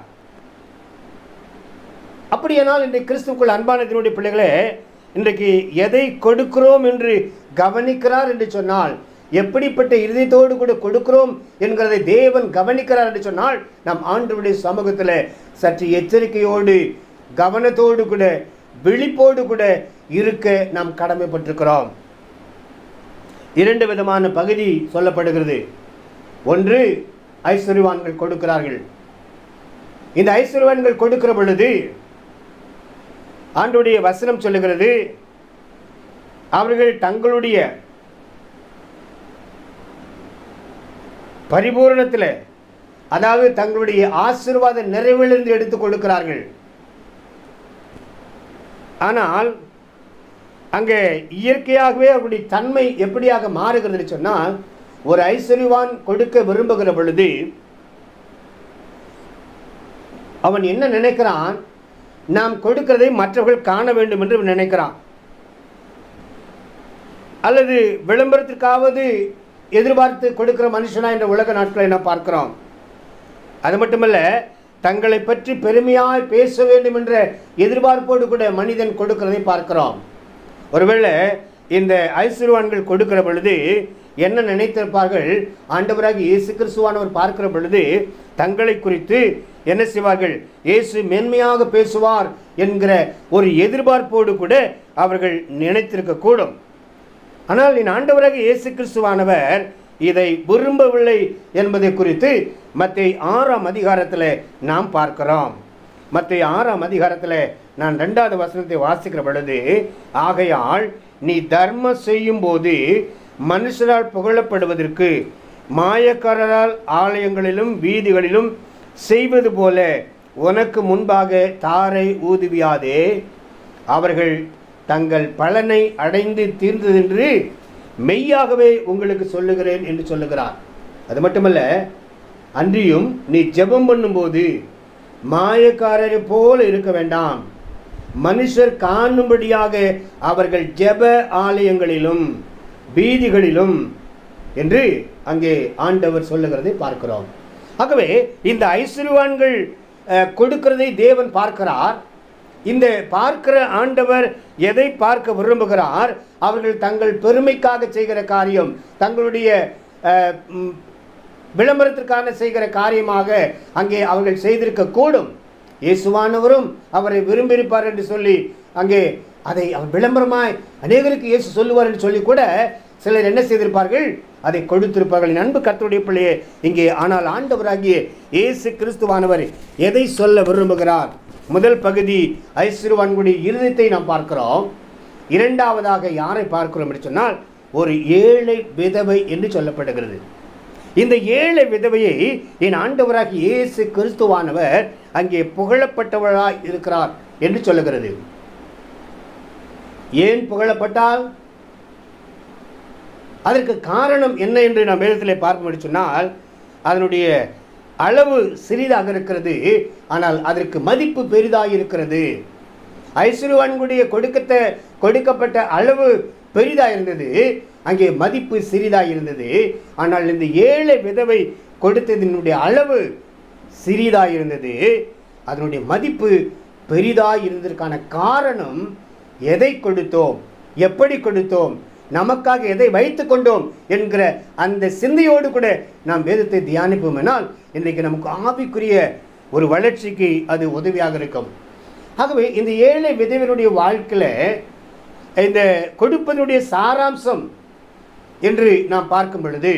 அப்படியானால் இன்றைக்கு கிறிஸ்துக்குள் அன்பானத்தினுடைய பிள்ளைகளே இன்றைக்கு எதை கொடுக்கிறோம் என்று கவனிக்கிறார் என்று சொன்னால் எப்படிப்பட்ட இருதயத்தோடு கூட கொடுக்கிறோம் என்கிறதை தேவன் கவனிக்கிறார் என்று சொன்னால் நம் ஆண்டவருடைய சமூகத்தில் சற்று எச்சரிக்கையோடு கவனத்தோடு கூட விழிப்போடு கூட இருக்க நாம் கடமைப்பட்டிருக்கிறோம் இரண்டு விதமான பகுதி சொல்லப்படுகிறது ஒன்று ஐஸ்வர்யவான்கள் கொடுக்கிறார்கள் இந்த ஐஸ்வர்யவான்கள் கொடுக்கிற பொழுது ஆண்டுடைய வசனம் சொல்லுகிறது அவர்கள் தங்களுடைய பரிபூரணத்தில் அதாவது தங்களுடைய ஆசீர்வாத நிறைவிலிருந்து எடுத்து கொடுக்கிறார்கள் ஆனால் அங்கே இயற்கையாகவே அவருடைய தன்மை எப்படியாக மாறுகிறதுன்னு சொன்னால் ஒரு ஐஸ்வர்யவான் கொடுக்க விரும்புகிற பொழுது அவன் என்ன நினைக்கிறான் நாம் கொடுக்கிறதை மற்றவர்கள் காண வேண்டும் என்று அவன் நினைக்கிறான் அல்லது விளம்பரத்திற்காவது எதிர்பார்த்து கொடுக்கிற மனுஷனா என்ற உலக நாட்களை நாம் பார்க்கிறோம் அது மட்டுமல்ல தங்களை பற்றி பெருமையாய் பேச வேண்டும் என்ற எதிர்பார்ப்போடு கூட மனிதன் கொடுக்கிறதை பார்க்கிறோம் ஒருவேளை இந்த ஐஸ்வர்வான்கள் கொடுக்கிற பொழுது என்ன நினைத்திருப்பார்கள் ஆண்டவராக இயேசு கிறிஸ்துவானவர் பார்க்கிற பொழுது தங்களை குறித்து என்ன செய்வார்கள் இயேசு மென்மையாக பேசுவார் என்கிற ஒரு எதிர்பார்ப்போடு கூட அவர்கள் நினைத்திருக்க கூடும் ஆனால் என் ஆண்டவராக இயேசு கிறிஸ்துவானவர் இதை விரும்பவில்லை என்பதை குறித்து மத்திய ஆறாம் அதிகாரத்தில் நாம் பார்க்கிறோம் மத்திய ஆறாம் அதிகாரத்தில் நான் ரெண்டாவது வசனத்தை வாசிக்கிற பொழுது ஆகையால் நீ தர்மம் செய்யும்போது மனுஷரால் புகழப்படுவதற்கு மாயக்காரரால் ஆலயங்களிலும் வீதிகளிலும் செய்வது போல உனக்கு முன்பாக தாரை ஊதுவியாதே அவர்கள் தங்கள் பலனை அடைந்து தீர்ந்ததென்று மெய்யாகவே உங்களுக்கு சொல்லுகிறேன் என்று சொல்லுகிறார் அது மட்டுமல்ல அன்றியும் நீ ஜெபம் பண்ணும்போது மாயக்காரரை போல இருக்க வேண்டாம் மனுஷர் காணும்படியாக அவர்கள் ஜெப ஆலயங்களிலும் வீதிகளிலும் என்று அங்கே ஆண்டவர் சொல்லுகிறதை பார்க்கிறோம் ஆகவே இந்த ஐஸ்வர்யவான்கள் அஹ், கொடுக்கிறதை தேவன் பார்க்கிறார் இந்த பார்க்கிற ஆண்டவர் எதை பார்க்க விரும்புகிறார் அவர்கள் தங்கள் பெருமைக்காக செய்கிற காரியம் தங்களுடைய அஹ், ம், விளம்பரத்திற்கான செய்கிற காரியமாக அங்கே அவர்கள் செய்திருக்க கூடும் இயேசுவானவரும் அவரை விரும்பியிருப்பார் என்று சொல்லி அங்கே அதை அவர் விளம்பரமாய் அநேகருக்கு இயேசு சொல்லுவார் என்று சொல்லி கூட சிலர் என்ன செய்திருப்பார்கள் அதை கொடுத்திருப்பார்கள் என் அன்பு கர்த்தருடைய பிள்ளையே இங்கே ஆனால் ஆண்டவராகிய இயேசு கிறிஸ்துவானவர் எதை சொல்ல விரும்புகிறார் முதல் பகுதி ஐஸ்வர்வான்குடி இருதயத்தை நாம் பார்க்கிறோம் இரண்டாவதாக யாரை பார்க்கிறோம் என்று சொன்னால் ஒரு ஏழை விதவை என்று சொல்லப்படுகிறது இந்த ஏழை விதவையை என் ஆண்டவராகிய இயேசு கிறிஸ்துவானவர் அங்கே புகழப்பட்டவராய் இருக்கிறார் என்று சொல்லுகிறது ஏன் புகழப்பட்டால் அதற்கு காரணம் என்ன என்று நாம் வேதத்தில் பார்ப்போம் என்று சொன்னால் அதனுடைய அளவு சிறிதாக இருக்கிறது ஆனால் அதற்கு மதிப்பு பெரிதாக இருக்கிறது ஐஸ்வர்வான்குடைய கொடுக்கத்த கொடுக்கப்பட்ட அளவு பெரிதாக இருந்தது அங்கே மதிப்பு சிறிதாக இருந்தது ஆனால் இந்த ஏழை விதவை கொடுத்ததினுடைய அளவு சிறிதாக இருந்தது அதனுடைய மதிப்பு பெரிதாக இருந்ததற்கான காரணம் எதை கொடுத்தோம் எப்படி கொடுத்தோம் நமக்காக எதை வைத்து கொண்டோம் என்கிற அந்த சிந்தையோடு கூட நாம் வேதத்தை தியானிப்போமெனால் இன்றைக்கு நமக்கு ஆவிக்குரிய ஒரு வளர்ச்சிக்கு அது உதவியாக இருக்கும் ஆகவே இந்த ஏழை விதவினுடைய வாழ்க்கையில் இந்த கொடுப்பதனுடைய சாராம்சம் என்று நாம் பார்க்கும் பொழுது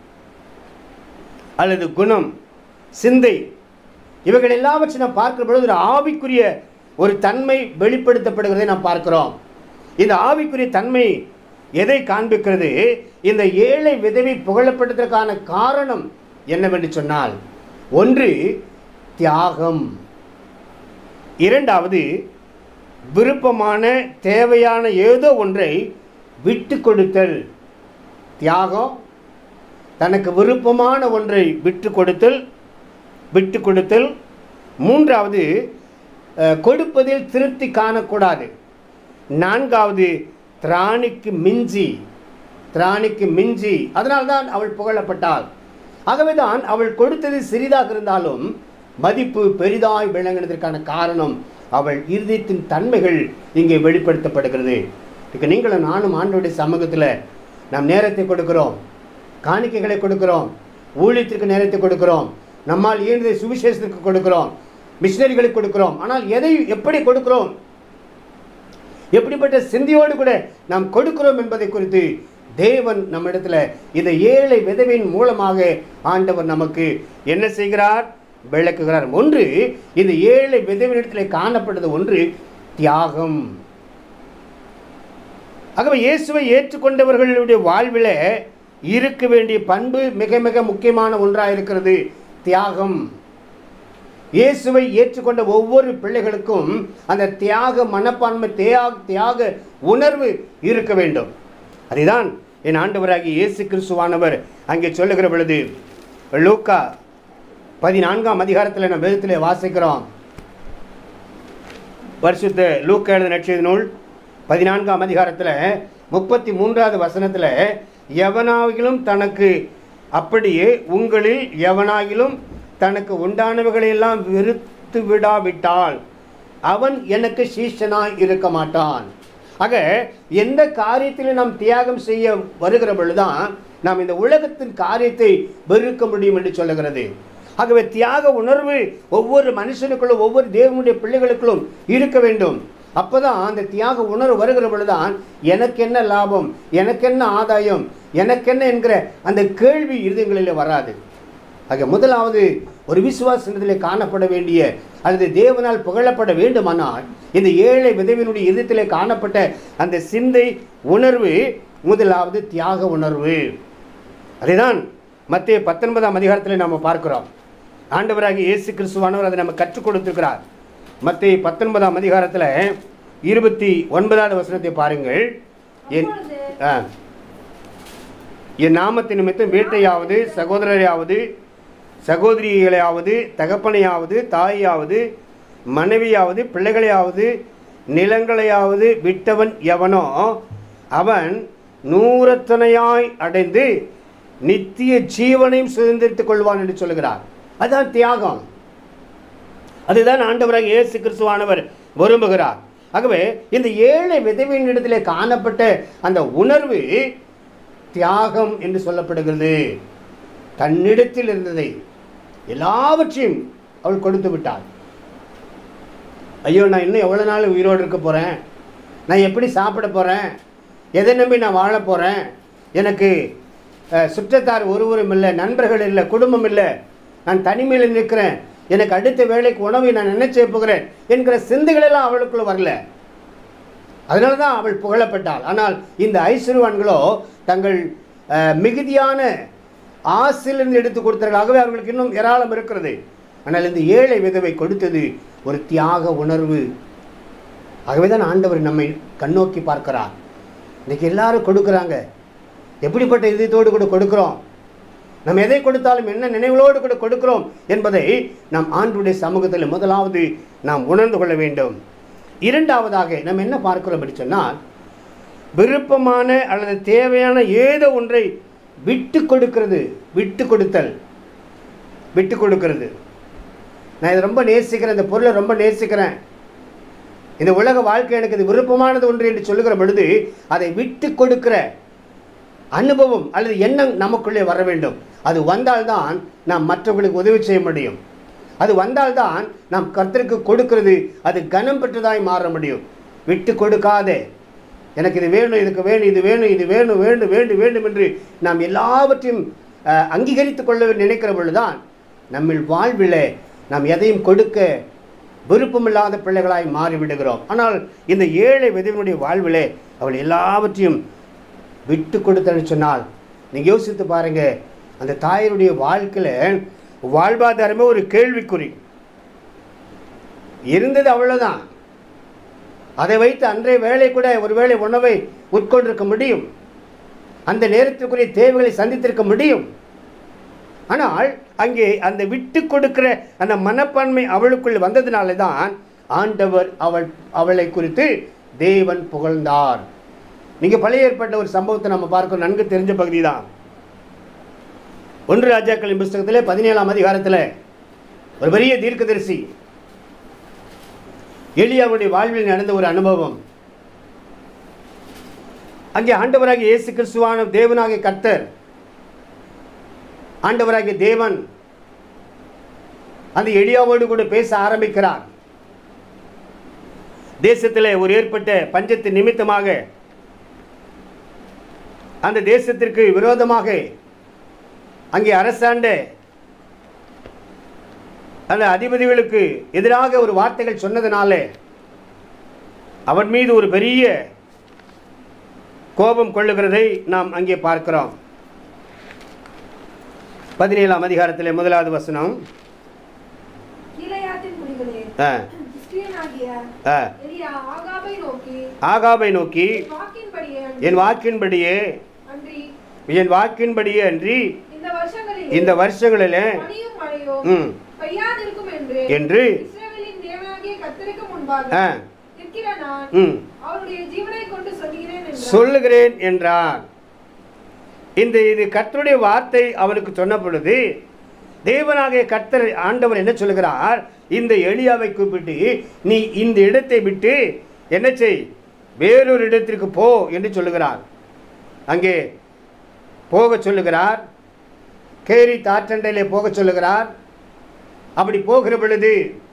அல்லது குணம் சிந்தை இவைகள் எல்லாவற்றையும் நாம் பார்க்கிற பொழுது ஒரு ஆவிக்குரிய ஒரு தன்மை வெளிப்படுத்தப்படுகிறதை நாம் பார்க்கிறோம் இந்த ஆவிக்குரிய தன்மை எதை காண்பிக்கிறது இந்த ஏழை விதவை புகழப்பட்டதற்கான காரணம் என்னவென்று சொன்னால் ஒன்று தியாகம் இரண்டாவது விருப்பமான தேவையான ஏதோ ஒன்றை விட்டு கொடுத்தல் தியாகம் தனக்கு விருப்பமான ஒன்றை விட்டு கொடுத்தல் விட்டு கொடுத்தல் மூன்றாவது அஹ், கொடுப்பதில் திருப்தி காணக்கூடாது நான்காவது திராணிக்கு மிஞ்சி திராணிக்கு மிஞ்சி அதனால்தான் அவள் புகழப்பட்டாள் ஆகவேதான் அவள் கொடுத்தது சிறிதாக இருந்தாலும் மதிப்பு பெரிதாய் விளங்கினதற்கான காரணம் அவள் இருதயத்தின் தன்மைகள் இங்கே வெளிப்படுத்தப்படுகிறது இதுக்கு நீங்களும் நானும் ஆண்டோடைய சமூகத்தில் நாம் நேரத்தை கொடுக்கிறோம் காணிக்கைகளை கொடுக்கிறோம் ஊழியத்திற்கு நேரத்தை கொடுக்கிறோம் நம்மால் இயன்றதை சுவிசேஷத்திற்கு கொடுக்கிறோம் மிஷினரிகளுக்கு கொடுக்கிறோம் ஆனால் எதை எப்படி கொடுக்கிறோம் எப்படிப்பட்ட சிந்தையோடு கூட நாம் கொடுக்கிறோம் என்பதை குறித்து தேவன் நம்மிடத்தில் இந்த ஏழை விதவின் மூலமாக ஆண்டவர் நமக்கு என்ன செய்கிறார் விளக்குகிறார் ஒன்று இந்த ஏழை விதவினிடத்தில் காணப்படுறது ஒன்று தியாகம் ஆகவே இயேசுவை ஏற்றுக்கொண்டவர்களுடைய வாழ்வில் இருக்க வேண்டிய பண்பு மிக மிக முக்கியமான ஒன்றாக இருக்கிறது தியாகம் இயேசுவை ஏற்றுக்கொண்ட ஒவ்வொரு பிள்ளைகளுக்கும் அந்த தியாக மனப்பான்மை தியாக தியாக உணர்வு இருக்க வேண்டும் அதுதான் என் ஆண்டவராகிய இயேசு கிறிஸ்துவானவர் அங்கே சொல்லுகிற பொழுது லூக்கா பதினான்காம் அதிகாரத்தில் நம்ம வேதத்தில் வாசிக்கிறோம் பரிசுத்த லூக்கா எழுத நட்சத்திர நூல் பதினான்காம் அதிகாரத்தில் முப்பத்தி மூன்றாவது வசனத்தில் எவனாகிலும் தனக்கு அப்படியே உங்களில் எவனாகிலும் தனக்கு உண்டானவைகளையெல்லாம் வெறுத்து விடாவிட்டால் அவன் எனக்கு சீஷனாய் இருக்க மாட்டான் ஆக எந்த காரியத்தில் நாம் தியாகம் செய்ய வருகிற பொழுதுதான் நாம் இந்த உலகத்தின் காரியத்தை வெறுக்க முடியும் என்று சொல்லுகிறது ஆகவே தியாக உணர்வு ஒவ்வொரு மனுஷனுக்குள்ளும் ஒவ்வொரு தேவனுடைய பிள்ளைகளுக்குள்ளும் இருக்க வேண்டும் அப்பதான் அந்த தியாக உணர்வு வருகிற பொழுதுதான் எனக்கு என்ன லாபம் எனக்கு என்ன ஆதாயம் எனக்கு என்ன என்கிற அந்த கேள்வி இருதயங்களில் வராது ஆக முதலாவது ஒரு விசுவாசத்தில் காணப்பட வேண்டிய அல்லது தேவனால் புகழப்பட வேண்டுமானால் இந்த ஏழை விதவினுடைய இதயத்திலே காணப்பட்ட அந்த சிந்தை உணர்வு முதலாவது தியாக உணர்வு அதைதான் மத்திய பத்தொன்பதாம் அதிகாரத்தில் நாம் பார்க்கிறோம் ஆண்டவராகிய இயேசு கிறிஸ்துவானவர் அதை நம்ம கற்றுக் கொடுத்திருக்கிறார் மத்திய பத்தொன்பதாம் அதிகாரத்தில் இருபத்தி ஒன்பதாவது வசனத்தை பாருங்கள் என் ஆ என் நாமத்தின் நிமித்தம் வீட்டையாவது சகோதரரையாவது சகோதரிகளையாவது தகப்பனையாவது தாயாவது மனைவியாவது பிள்ளைகளையாவது நிலங்களையாவது விட்டவன் எவனோ அவன் நூறத்தனையாய் அடைந்து நித்திய ஜீவனையும் சுதந்திரித்துக் கொள்வான் என்று சொல்கிறார் அதுதான் தியாகம் அதுதான் ஆண்டவராக இயேசு கிறிஸ்துவானவர் விரும்புகிறார் ஆகவே இந்த ஏழை விதவையின் இடத்திலே காணப்பட்ட அந்த உணர்வு தியாகம் என்று சொல்லப்படுகிறது தன்னிடத்தில் இருந்ததை எல்லாவற்றையும் அவள் கொடுத்து விட்டாள் ஐயோ நான் இன்னும் எவ்வளோ நாள் உயிரோடு இருக்க போகிறேன் நான் எப்படி சாப்பிட போகிறேன் எதை நம்பி நான் வாழ போகிறேன் எனக்கு அஹ், சுற்றத்தார் ஒருவரும் இல்லை நண்பர்கள் இல்லை குடும்பம் இல்லை நான் தனிமையில் நிற்கிறேன் எனக்கு அடுத்த வேலைக்கு உணவை நான் என்ன செய்ய போகிறேன் என்கிற சிந்தைகள் எல்லாம் அவளுக்குள்ள வரல அதனால தான் அவள் புகழப்பட்டாள் ஆனால் இந்த ஐஸ்வர்வான்களோ தங்கள் அஹ், மிகுதியான ஆசிலிருந்து எடுத்து கொடுத்தார்கள் ஆகவே அவர்களுக்கு இன்னும் ஏராளம் இருக்கிறது ஆனால் இந்த ஏழை விதவை கொடுத்தது ஒரு தியாக உணர்வு ஆகவே தான் ஆண்டவர் நம்மை கண்ணோக்கி பார்க்கிறார் இன்னைக்கு எல்லாரும் கொடுக்குறாங்க எப்படிப்பட்ட இதயத்தோடு கூட கொடுக்கிறோம் நம்ம எதை கொடுத்தாலும் என்ன நினைவுகளோடு கூட கொடுக்கிறோம் என்பதை நாம் ஆண்டுடைய சமூகத்தில் முதலாவது நாம் உணர்ந்து கொள்ள வேண்டும் இரண்டாவதாக நம்ம என்ன பார்க்கிறோம் அப்படி சொன்னால் விருப்பமான அல்லது தேவையான ஏதோ ஒன்றை விட்டு கொடுக்கிறது விட்டு கொடுத்தல் விட்டு கொடுக்கிறது நான் இதை ரொம்ப நேசிக்கிறேன் இந்த பொருளை ரொம்ப நேசிக்கிறேன் இந்த உலக வாழ்க்கை எனக்கு இது விருப்பமானது ஒன்று என்று சொல்லுகிற பொழுது அதை விட்டு கொடுக்கிற அனுபவம் அல்லது எண்ணம் நமக்குள்ளே வர வேண்டும் அது வந்தால்தான் நாம் மற்றவர்களுக்கு உதவி செய்ய முடியும் அது வந்தால்தான் நாம் கர்த்தருக்கு கொடுக்கிறது அது கனம் பெற்றதாய் மாற முடியும் விட்டு கொடுக்காதே எனக்கு இது வேணும் இதுக்கு வேணும் இது வேணும் இது வேணும் வேண்டும் வேண்டும் வேண்டும் என்று நாம் எல்லாவற்றையும் அஹ், அங்கீகரித்துக் கொள்ள நினைக்கிற பொழுதுதான் நம்மில் வாழ்விலே நாம் எதையும் கொடுக்க விருப்பமில்லாத பிள்ளைகளாய் மாறிவிடுகிறோம் ஆனால் இந்த ஏழை விதவினுடைய வாழ்விலே அவள் எல்லாவற்றையும் விட்டு கொடுத்தன்னு சொன்னால் நீங்கள் யோசித்து பாருங்க அந்த தாயருடைய வாழ்க்கையில் வாழ்வாதாரமே ஒரு கேள்விக்குறி இருந்தது அவ்வளோதான் அதை வைத்து அன்றைய வேளை கூட ஒருவேளை உணவை உட்கொண்டிருக்க முடியும் அந்த நேரத்திற்குரிய தேவைகளை சந்தித்திருக்க முடியும் ஆனால் அங்கே அந்த விட்டு கொடுக்கிற அந்த மனப்பான்மை அவளுக்குள் வந்ததினால தான் ஆண்டவர் அவள் அவளை குறித்து தேவன் புகழ்ந்தார் நீங்கள் பழைய ஏற்பட்ட ஒரு சம்பவத்தை நம்ம பார்க்க நன்கு தெரிஞ்ச பகுதி தான் ஒன்று ராஜாக்களின் புஸ்தகத்திலே பதினேழாம் அதிகாரத்தில் ஒரு பெரிய தீர்க்கதரிசி எலியாவுடைய வாழ்வில் நடந்த ஒரு அனுபவம் அங்கே ஆண்டவராகிய இயேசு கிறிஸ்துவான தேவனாகிய கர்த்தர் ஆண்டவராகிய தேவன் அந்த எளியாவோடு கூட பேச ஆரம்பிக்கிறார் தேசத்தில் ஒரு ஏற்பட்ட பஞ்சத்தின் நிமித்தமாக அந்த தேசத்திற்கு விரோதமாக அங்கே அரசாண்ட அந்த அதிபதிகளுக்கு எதிராக ஒரு வார்த்தைகள் சொன்னதினாலே அவன் மீது ஒரு பெரிய கோபம் கொள்ளுகிறதை நாம் அங்கே பார்க்கிறோம் பதினேழாம் அதிகாரத்திலே முதலாவது வசனம் கீலேயாத்தின் குடிகளே ஆ, கிறிஸ்டியனாகிய ஆ. எலியா ஆகாபை நோக்கி ஆகாபை நோக்கி என் வாக்கின்படியே என் வாக்கின்படியே அன்றி என் வாக்கின்படியே அன்றி இந்த வருஷங்களில் இந்த வருஷங்களிலே பனியும் மழையும் ம், பெய்யாதிருக்கும் என்று என்று இஸ்ரவேலின் தேவனாகிய கர்த்தருக்கு முன்பாக ஆ, இருக்கிற நான் ம், அவருடைய ஜீவனை கொண்டு சொல்கிறேன் என்றார். சொல்லுகிறேன் என்றார் இந்த இது கர்த்தருடைய வார்த்தை அவனுக்கு சொன்ன பொழுது தேவனாகிய கர்த்தர் ஆண்டவர் என்ன சொல்லுகிறார் இந்த எளியாவை கூப்பிட்டு நீ இந்த இடத்தை விட்டு என்ன செய் வேறொரு இடத்திற்கு போ என்று சொல்லுகிறார் அங்கே போக சொல்லுகிறார் கேரி தாற்றண்டையிலே போக சொல்லுகிறார் அப்படி போகிற பொழுது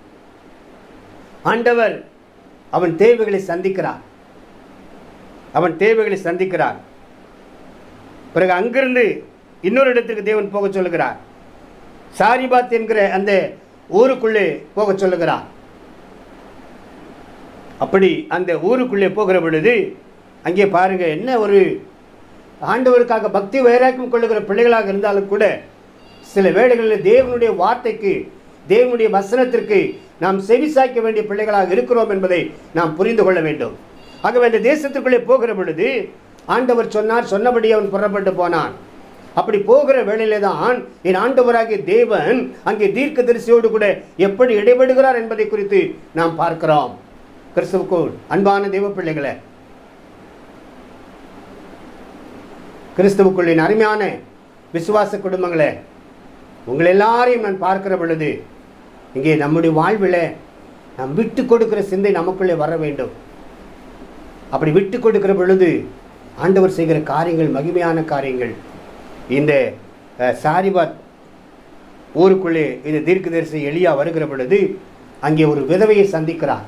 ஆண்டவர் அவன் தேவைகளை சந்திக்கிறார் அவன் தேவைகளை சந்திக்கிறார் பிறகு அங்கிருந்து இன்னொரு இடத்திற்கு தேவன் போக சொல்லுகிறார் சாரிபாத் என்கிற அந்த ஊருக்குள்ளே போக சொல்லுகிறார் அப்படி அந்த ஊருக்குள்ளே போகிற பொழுது அங்கே பாருங்க என்ன ஒரு ஆண்டவருக்காக பக்தி வைராக்கியம் கொள்ளுகிற பிள்ளைகளாக இருந்தாலும் கூட சில வேளைகளில் தேவனுடைய வார்த்தைக்கு தேவனுடைய வசனத்திற்கு நாம் செவிசாய்க்க வேண்டிய பிள்ளைகளாக இருக்கிறோம் என்பதை நாம் புரிந்து கொள்ள வேண்டும் ஆகவே அந்த தேசத்துக்குள்ளே போகிற பொழுது ஆண்டவர் சொன்னார் சொன்னபடி அவன் புறப்பட்டு போனான் அப்படி போகிற வேளையிலே தான் என் ஆண்டவராகிய தேவன் அங்கே தீர்க்க தரிசியோடு கூட எப்படி இடைபடுகிறார் என்பதை குறித்து நாம் பார்க்கிறோம் கிறிஸ்துவுக்குள் அன்பான தெய்வ பிள்ளைகளே கிறிஸ்துவுக்குள்ளின் அருமையான விசுவாச குடும்பங்களே உங்கள் எல்லாரையும் நான் பார்க்கிற பொழுது இங்கே நம்முடைய வாழ்வில் நாம் விட்டு கொடுக்கிற சிந்தை நமக்குள்ளே வர வேண்டும் அப்படி விட்டு கொடுக்கிற பொழுது ஆண்டவர் செய்கிற காரியங்கள் மகிமையான காரியங்கள் இந்த அஹ், சாரிபாத் ஊருக்குள்ளே இந்த தீர்க்கதரிசி எளியா வருகிற பொழுது அங்கே ஒரு விதவையை சந்திக்கிறார்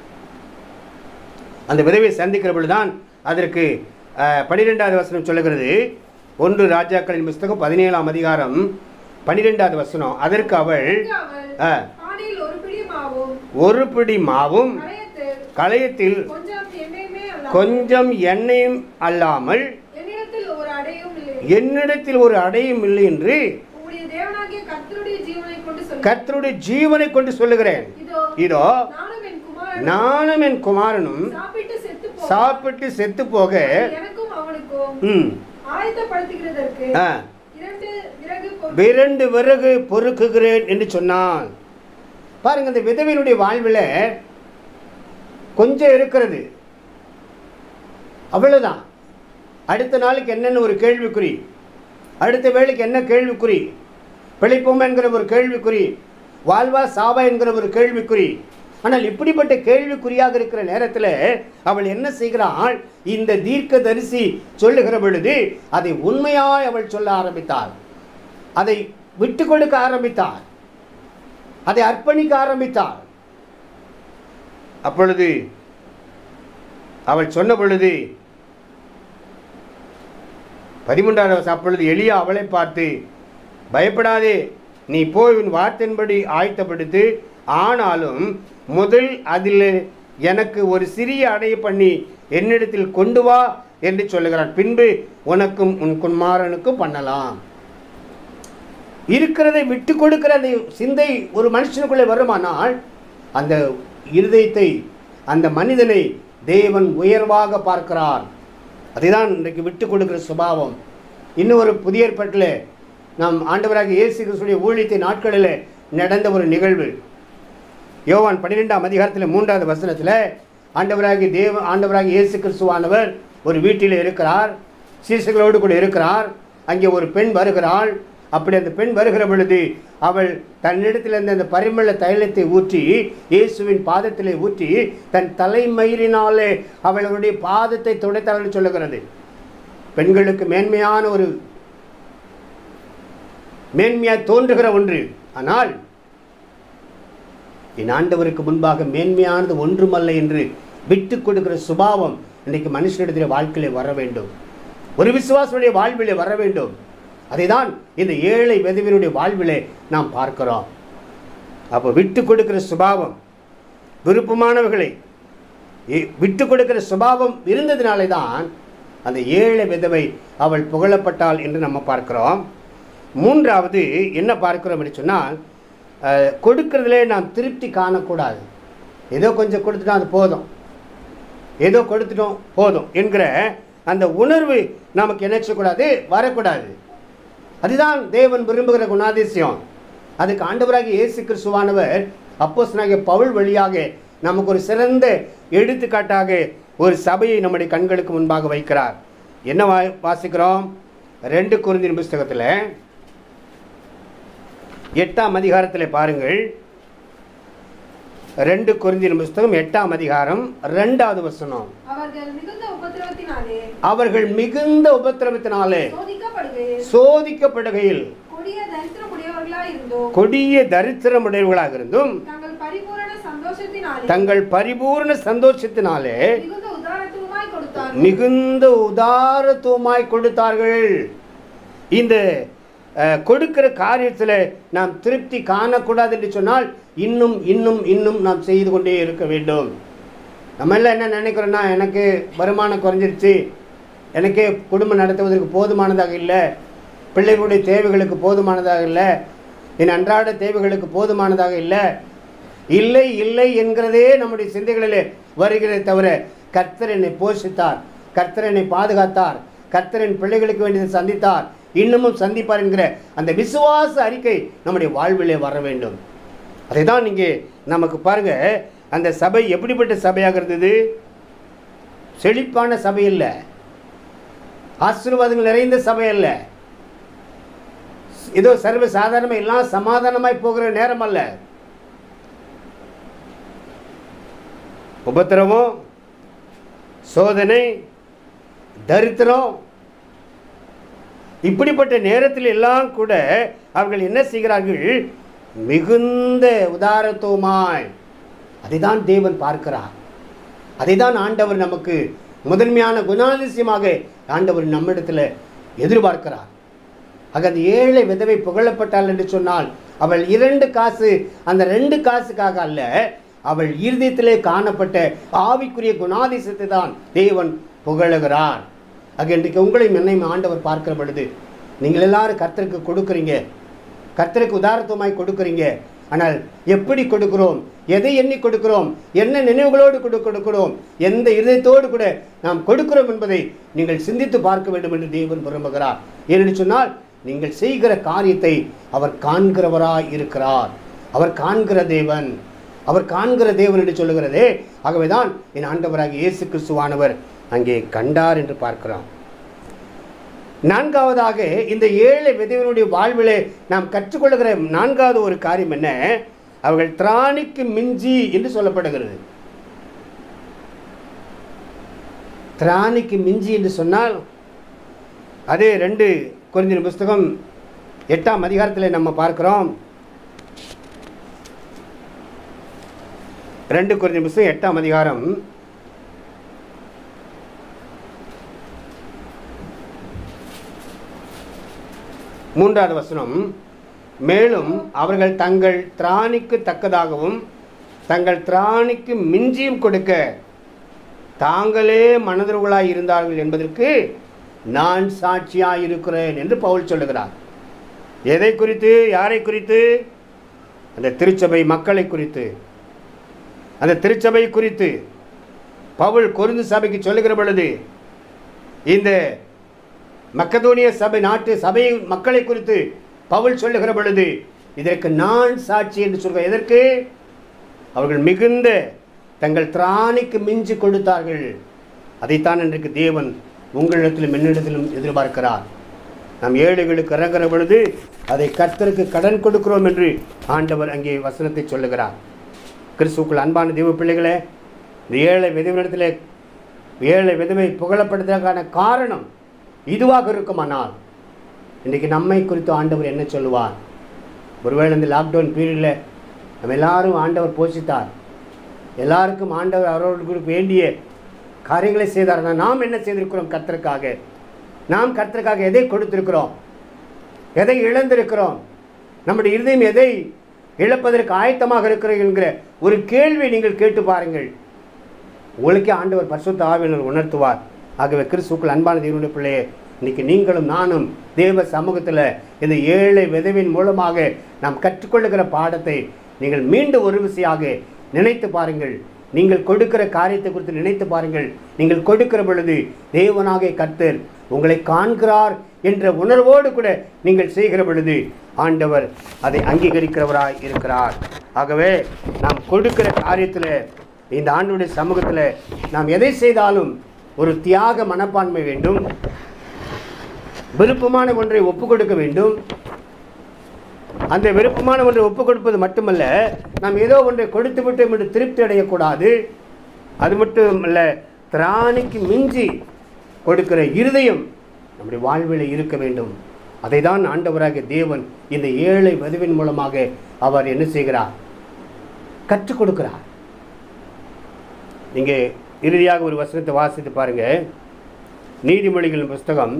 அந்த விதவையை சந்திக்கிற பொழுதுதான் அதற்கு அஹ், பன்னிரெண்டாவது வசனம் சொல்லுகிறது ஒன்று ராஜாக்களின் புஸ்தகம் பதினேழாம் அதிகாரம் பன்னிரெண்டாவது வசனம் அதற்கு அவள் அதற்கு அவள் ஆ. பானையில் ஒரு பிடி மாவும் ஒரு பிடி மாவும் களையத்தில் களையத்தில் கொஞ்சம் எண்ணெயுமே அல்லாமல் கொஞ்சம் எண்ணெயும் அல்லாமல் என்னிடத்தில் ஒரு அடையும் இல்லை என்னிடத்தில் ஒரு அடையும் இல்லை என்று உம்முடைய தேவனாகிய கர்த்தருடைய ஜீவனை கொண்டு சொல்லு கர்த்தருடைய ஜீவனை கொண்டு சொல்லுகிறேன் இதோ இதோ நானும் என் குமாரனும் நானும் என் குமாரனும் சாப்பிட்டு செத்து போ சாப்பிட்டு செத்து போக எனக்கும் அவனுக்கும் ம், ஆயத்தப்படுத்துகிறதற்கு ஆ, இரண்டு விறகு பொறு- விரண்டு விறகு பொறுக்குகிறேன் என்று சொன்னான் பாருங்க இந்த விதவையினுடைய வாழ்வில் கொஞ்சம் இருக்கிறது அவ்வளவுதான் அடுத்த நாளுக்கு என்னென்ன ஒரு கேள்விக்குறி அடுத்த வேளைக்கு என்ன கேள்விக்குறி பிழைப்போம் என்கிற ஒரு கேள்விக்குறி வாழ்வா சாவா என்கிற ஒரு கேள்விக்குறி ஆனால் இப்படிப்பட்ட கேள்விக்குறியாக இருக்கிற நேரத்தில் அவள் என்ன செய்கிறாள் இந்த தீர்க்க தரிசி சொல்லுகிற பொழுது அதை உண்மையாய் அவள் சொல்ல ஆரம்பித்தாள் அதை விட்டு கொடுக்க ஆரம்பித்தாள் அதை அர்ப்பணிக்க ஆரம்பித்தாள் அப்பொழுது அவள் சொன்ன பொழுது பதிமூன்றாவது வருஷம் அப்பொழுது எளியா அவளை பார்த்து பயப்படாதே நீ போய் உன் வார்த்தையின்படி ஆயத்தப்படுத்து ஆனாலும் முதல் அதில் எனக்கு ஒரு சிறிய அடைய பண்ணி என்னிடத்தில் கொண்டு வா என்று சொல்லுகிறான் பின்பு உனக்கும் உன் குமாரனுக்கும் பண்ணலாம் இருக்கிறதை விட்டு கொடுக்கிற அந்த சிந்தை ஒரு மனுஷனுக்குள்ளே வருமானால் அந்த இருதயத்தை அந்த மனிதனை தேவன் உயர்வாக பார்க்கிறார் அதுதான் இன்றைக்கு விட்டு கொடுக்கிற சுபாவம் இன்னும் ஒரு புதிய ஏற்பாட்டில் நாம் ஆண்டவராக இயேசு கிறிஸ்துடைய ஊழியத்தை நாட்களில் நடந்த ஒரு நிகழ்வு யோவான் பன்னிரெண்டாம் அதிகாரத்தில் மூன்றாவது வசனத்தில் ஆண்டவராகி தேவ ஆண்டவராகி இயேசு கிறிஸ்துவானவர் ஒரு வீட்டில் இருக்கிறார் சீசர்களோடு கூட இருக்கிறார் அங்கே ஒரு பெண் வருகிறாள் அப்படி அந்த பெண் வருகிற பொழுது அவள் தன்னிடத்தில் இருந்த அந்த பரிமள தைலத்தை ஊற்றி இயேசுவின் பாதத்திலே ஊற்றி தன் தலைமயிரினாலே அவளுடைய பாதத்தை துடைத்தாள் சொல்லுகிறது பெண்களுக்கு மேன்மையான ஒரு மேன்மையாக தோன்றுகிற ஒன்று ஆனால் என் ஆண்டவருக்கு முன்பாக மேன்மையானது ஒன்றுமல்ல என்று விட்டு கொடுக்கிற சுபாவம் இன்றைக்கு மனுஷனிடத்தில் வாழ்க்கையிலே வர வேண்டும் ஒரு விசுவாசனுடைய வாழ்விலே வர வேண்டும் அதைதான் இந்த ஏழை விதவினுடைய வாழ்விலே நாம் பார்க்கிறோம் அப்போ விட்டு கொடுக்கிற சுபாவம் விருப்பமானவர்களை இ- விட்டு கொடுக்கிற சுபாவம் இருந்ததினாலே தான் அந்த ஏழை விதவை அவள் புகழப்பட்டாள் என்று நம்ம பார்க்கிறோம் மூன்றாவது என்ன பார்க்கிறோம் என்று சொன்னால் அஹ், கொடுக்கறதுலே நாம் திருப்தி காணக்கூடாது ஏதோ கொஞ்சம் கொடுத்துட்டோம் அது போதும் ஏதோ கொடுத்துட்டோம் போதும் என்கிற அந்த உணர்வு நமக்கு என்ன செய்யக்கூடாது வரக்கூடாது அதுதான் தேவன் விரும்புகிற குணாதிசயம் அதுக்கு ஆண்டவராகிய இயேசு கிறிஸ்துவானவர் அப்போஸ்தலனாகிய பவுல் வழியாக நமக்கு ஒரு சிறந்த எடுத்துக்காட்டாக ஒரு சபையை நம்முடைய கண்களுக்கு முன்பாக வைக்கிறார் என்ன வா வாசிக்கிறோம் ரெண்டு குருந்தின் புஸ்தகத்தில் எட்டாம் அதிகாரத்தில் பாருங்கள் ரெண்டு குருந்தின் புஸ்தகம் எட்டாம் அதிகாரம் ரெண்டாவது வசனம் அவர்கள் மிகுந்த உபத்திரவத்தினாலே அவர்கள் மிகுந்த உபத்திரவத்தினாலே சோதிக்கப்படுகையில் சோதிக்கப்படுகையில் கொடிய தரித்திரமுடையவர்களாய் இருந்தோம் கொடிய தரித்திரமுடையவர்களாக இருந்தும் தங்கள் பரிபூரண சந்தோஷத்தினாலே தங்கள் பரிபூர்ண சந்தோஷத்தினாலே மிகுந்த உதாரத்துவமாய் கொடுத்தார்கள் மிகுந்த உதாரத்துவமாய் கொடுத்தார்கள் இந்த அஹ், கொடுக்கிற காரியத்தில் நாம் திருப்தி காணக்கூடாது என்று சொன்னால் இன்னும் இன்னும் இன்னும் நாம் செய்து கொண்டே இருக்க வேண்டும் நம்ம எல்லாம் என்ன நினைக்கிறோன்னா எனக்கு வருமானம் குறைஞ்சிருச்சு எனக்கே குடும்பம் நடத்துவதற்கு போதுமானதாக இல்லை பிள்ளைகளுடைய தேவைகளுக்கு போதுமானதாக இல்லை என் அன்றாட தேவைகளுக்கு போதுமானதாக இல்லை இல்லை இல்லை என்கிறதே நம்முடைய சிந்தைகளிலே வருகிறதே தவிர கர்த்தர் என்னை போஷித்தார் கர்த்தர் என்னை பாதுகாத்தார் கர்த்தர் என் பிள்ளைகளுக்கு வேண்டியதை சந்தித்தார் இன்னமும் சந்திப்பார் என்கிற அந்த விசுவாச அறிக்கை நம்முடைய வாழ்விலே வர வேண்டும் அதை தான் இங்கே நமக்கு பாருங்க அந்த சபை எப்படிப்பட்ட சபையாக இருந்தது செழிப்பான சபை இல்லை ஆசீர்வாதங்கள் நிறைந்த சபை அல்ல ஏதோ சர்வ சாதாரணமாக எல்லாம் சமாதானமாய் போகிற நேரம் அல்ல உபத்திரவம் சோதனை தரித்திரம் இப்படிப்பட்ட நேரத்தில் எல்லாம் கூட அவர்கள் என்ன செய்கிறார்கள் மிகுந்த உதாரத்துவமாய் அதை தான் தேவன் பார்க்கிறார் அதை தான் ஆண்டவர் நமக்கு முதன்மையான குணாதிசயமாக ஆண்டவர் நம்மிடத்தில் எதிர்பார்க்கிறார் ஆக அந்த ஏழை விதவை புகழப்பட்டாள் என்று சொன்னால் அவள் இரண்டு காசு அந்த ரெண்டு காசுக்காக அல்ல அவள் இருதயத்திலே காணப்பட்ட ஆவிக்குரிய குணாதிசயத்தை தான் தேவன் புகழுகிறார் ஆக இன்றைக்கு உங்களையும் என்னையும் ஆண்டவர் பார்க்கிற பொழுது நீங்கள் எல்லாரும் கர்த்தருக்கு கொடுக்குறீங்க கர்த்தருக்கு உதாரணத்துவமாய் கொடுக்குறீங்க ஆனால் எப்படி கொடுக்கிறோம் எதை எண்ணி கொடுக்கிறோம் என்ன நினைவுகளோடு கொடு கொடுக்கிறோம் எந்த இதயத்தோடு கூட நாம் கொடுக்கிறோம் என்பதை நீங்கள் சிந்தித்து பார்க்க வேண்டும் என்று தேவன் விரும்புகிறார் ஏனென்று சொன்னால் நீங்கள் செய்கிற காரியத்தை அவர் காண்கிறவராய் இருக்கிறார் அவர் காண்கிற தேவன் அவர் காண்கிற தேவன் என்று சொல்லுகிறதே ஆகவேதான் என் ஆண்டவராகிய இயேசு கிறிஸ்துவானவர் அங்கே கண்டார் என்று பார்க்கிறோம் நான்காவதாக இந்த ஏழை விதவனுடைய வாழ்விலே நாம் கற்றுக்கொள்ளுகிற நான்காவது ஒரு காரியம் என்ன அவர்கள் திராணிக்கு மிஞ்சி என்று சொல்லப்படுகிறது திராணிக்கு மிஞ்சி என்று சொன்னால் அதே ரெண்டு குறிஞ்சின் புஸ்தகம் எட்டாம் அதிகாரத்தில் நம்ம பார்க்கிறோம் ரெண்டு குறிஞ்சின் புஸ்தகம் எட்டாம் அதிகாரம் மூன்றாவது வசனம் மேலும் அவர்கள் தங்கள் திராணிக்கு தக்கதாகவும் தங்கள் திராணிக்கு மிஞ்சியும் கொடுக்க தாங்களே மனதர்களாய் இருந்தார்கள் என்பதற்கு நான் சாட்சியாய் இருக்கிறேன் என்று பவுல் சொல்லுகிறார் எதை குறித்து யாரை குறித்து அந்த திருச்சபை மக்களை குறித்து அந்த திருச்சபை குறித்து பவுல் கொருந்து சபைக்கு சொல்லுகிற பொழுது இந்த மக்கதோனிய சபை நாட்டு சபை மக்களை குறித்து பவுல் சொல்லுகிற பொழுது இதற்கு நான் சாட்சி என்று சொல்கிறேன் எதற்கு அவர்கள் மிகுந்த தங்கள் திராணிக்கு மிஞ்சி கொடுத்தார்கள் அதைத்தான் இன்றைக்கு தேவன் உங்களிடத்திலும் என்னிடத்திலும் எதிர்பார்க்கிறார் நாம் ஏழைகளுக்கு இறங்குற பொழுது அதை கர்த்தருக்கு கடன் கொடுக்கிறோம் என்று ஆண்டவர் அங்கே வசனத்தை சொல்லுகிறார் கிறிஸ்துக்குள் அன்பான தெய்வ பிள்ளைகளே இந்த ஏழை விதவிடத்தில் ஏழை விதவை புகழப்படுவதற்கான காரணம் இதுவாக இருக்குமானால் இன்றைக்கி நம்மை குறித்து ஆண்டவர் என்ன சொல்லுவார் ஒருவேளை இந்த லாக்டவுன் பீரியடில் நம்ம எல்லாரும் ஆண்டவர் போஷித்தார் எல்லாருக்கும் ஆண்டவர் அவர்களுக்கு வேண்டிய காரியங்களை செய்தார் ஆனால் நாம் என்ன செய்திருக்கிறோம் கர்த்தருக்காக நாம் கர்த்தருக்காக எதை கொடுத்திருக்கிறோம் எதை இழந்திருக்கிறோம் நம்முடைய இருதயம் எதை இழப்பதற்கு ஆயத்தமாக இருக்கிறீர்கள் என்கிற ஒரு கேள்வி நீங்கள் கேட்டு பாருங்கள் உங்களுக்கே ஆண்டவர் பரிசுத்த ஆவியினர் உணர்த்துவார் ஆகவே கிறிஸ்துக்கள் அன்பான தேவனுடைய பிள்ளையே இன்னைக்கு நீங்களும் நானும் தேவ சமூகத்தில் இந்த ஏழை விதவின் மூலமாக நாம் கற்றுக்கொள்ளுகிற பாடத்தை நீங்கள் மீண்டும் ஒரு விசையாக நினைத்து பாருங்கள் நீங்கள் கொடுக்கிற காரியத்தை குறித்து நினைத்து பாருங்கள் நீங்கள் கொடுக்கிற பொழுது தேவனாக கர்த்தர் உங்களை காண்கிறார் என்ற உணர்வோடு கூட நீங்கள் செய்கிற பொழுது ஆண்டவர் அதை அங்கீகரிக்கிறவராய் இருக்கிறார் ஆகவே நாம் கொடுக்கிற காரியத்தில் இந்த ஆண்டுடைய சமூகத்தில் நாம் எதை செய்தாலும் ஒரு தியாக மனப்பான்மை வேண்டும் விருப்பமான ஒன்றை ஒப்பு கொடுக்க வேண்டும் அந்த விருப்பமான ஒன்றை ஒப்பு கொடுப்பது மட்டுமல்ல நாம் ஏதோ ஒன்றை கொடுத்து விட்டோம் என்று திருப்தி அடையக்கூடாது அது மட்டுமல்ல திராணிக்கு மிஞ்சி கொடுக்கிற இருதயம் நம்முடைய வாழ்வில் இருக்க வேண்டும் அதை தான் ஆண்டவராகிய தேவன் இந்த ஏழை வதுவின் மூலமாக அவர் என்ன செய்கிறார் கற்றுக் கொடுக்கிறார் இங்கே இறுதியாக ஒரு வசனத்தை வாசித்து பாருங்க நீதிமொழிகளின் புஸ்தகம்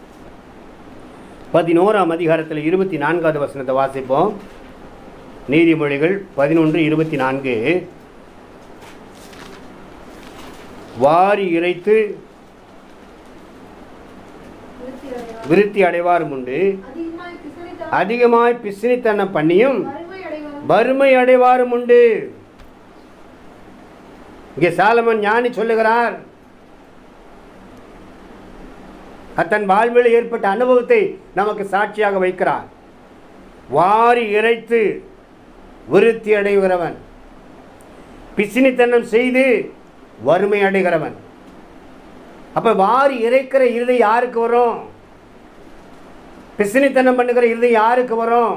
பதினோராம் அதிகாரத்தில் இருபத்தி நான்காவது வசனத்தை வாசிப்போம் நீதிமொழிகள் பதினொன்று இருபத்தி நான்கு வாரி இறைத்து விருத்தி அடைவாரும் உண்டு அதிகமாய் பிசனித்த அதிகமாய் பிசினித்தனம் பண்ணியும் வறுமை அடைவரும் வறுமை அடைவாரும் உண்டு இங்கே சாலமன் ஞானி சொல்லுகிறார் தன் வாழ்வில் ஏற்பட்ட அனுபவத்தை நமக்கு சாட்சியாக வைக்கிறார் வாரி இறைத்து விருத்தி அடைகிறவன் பிசினித்தனம் செய்து வறுமை அடைகிறவன் அப்ப வாரி இறைக்கிற இருதை யாருக்கு வரும் பிசினித்தனம் பண்ணுகிற இருதை யாருக்கு வரும்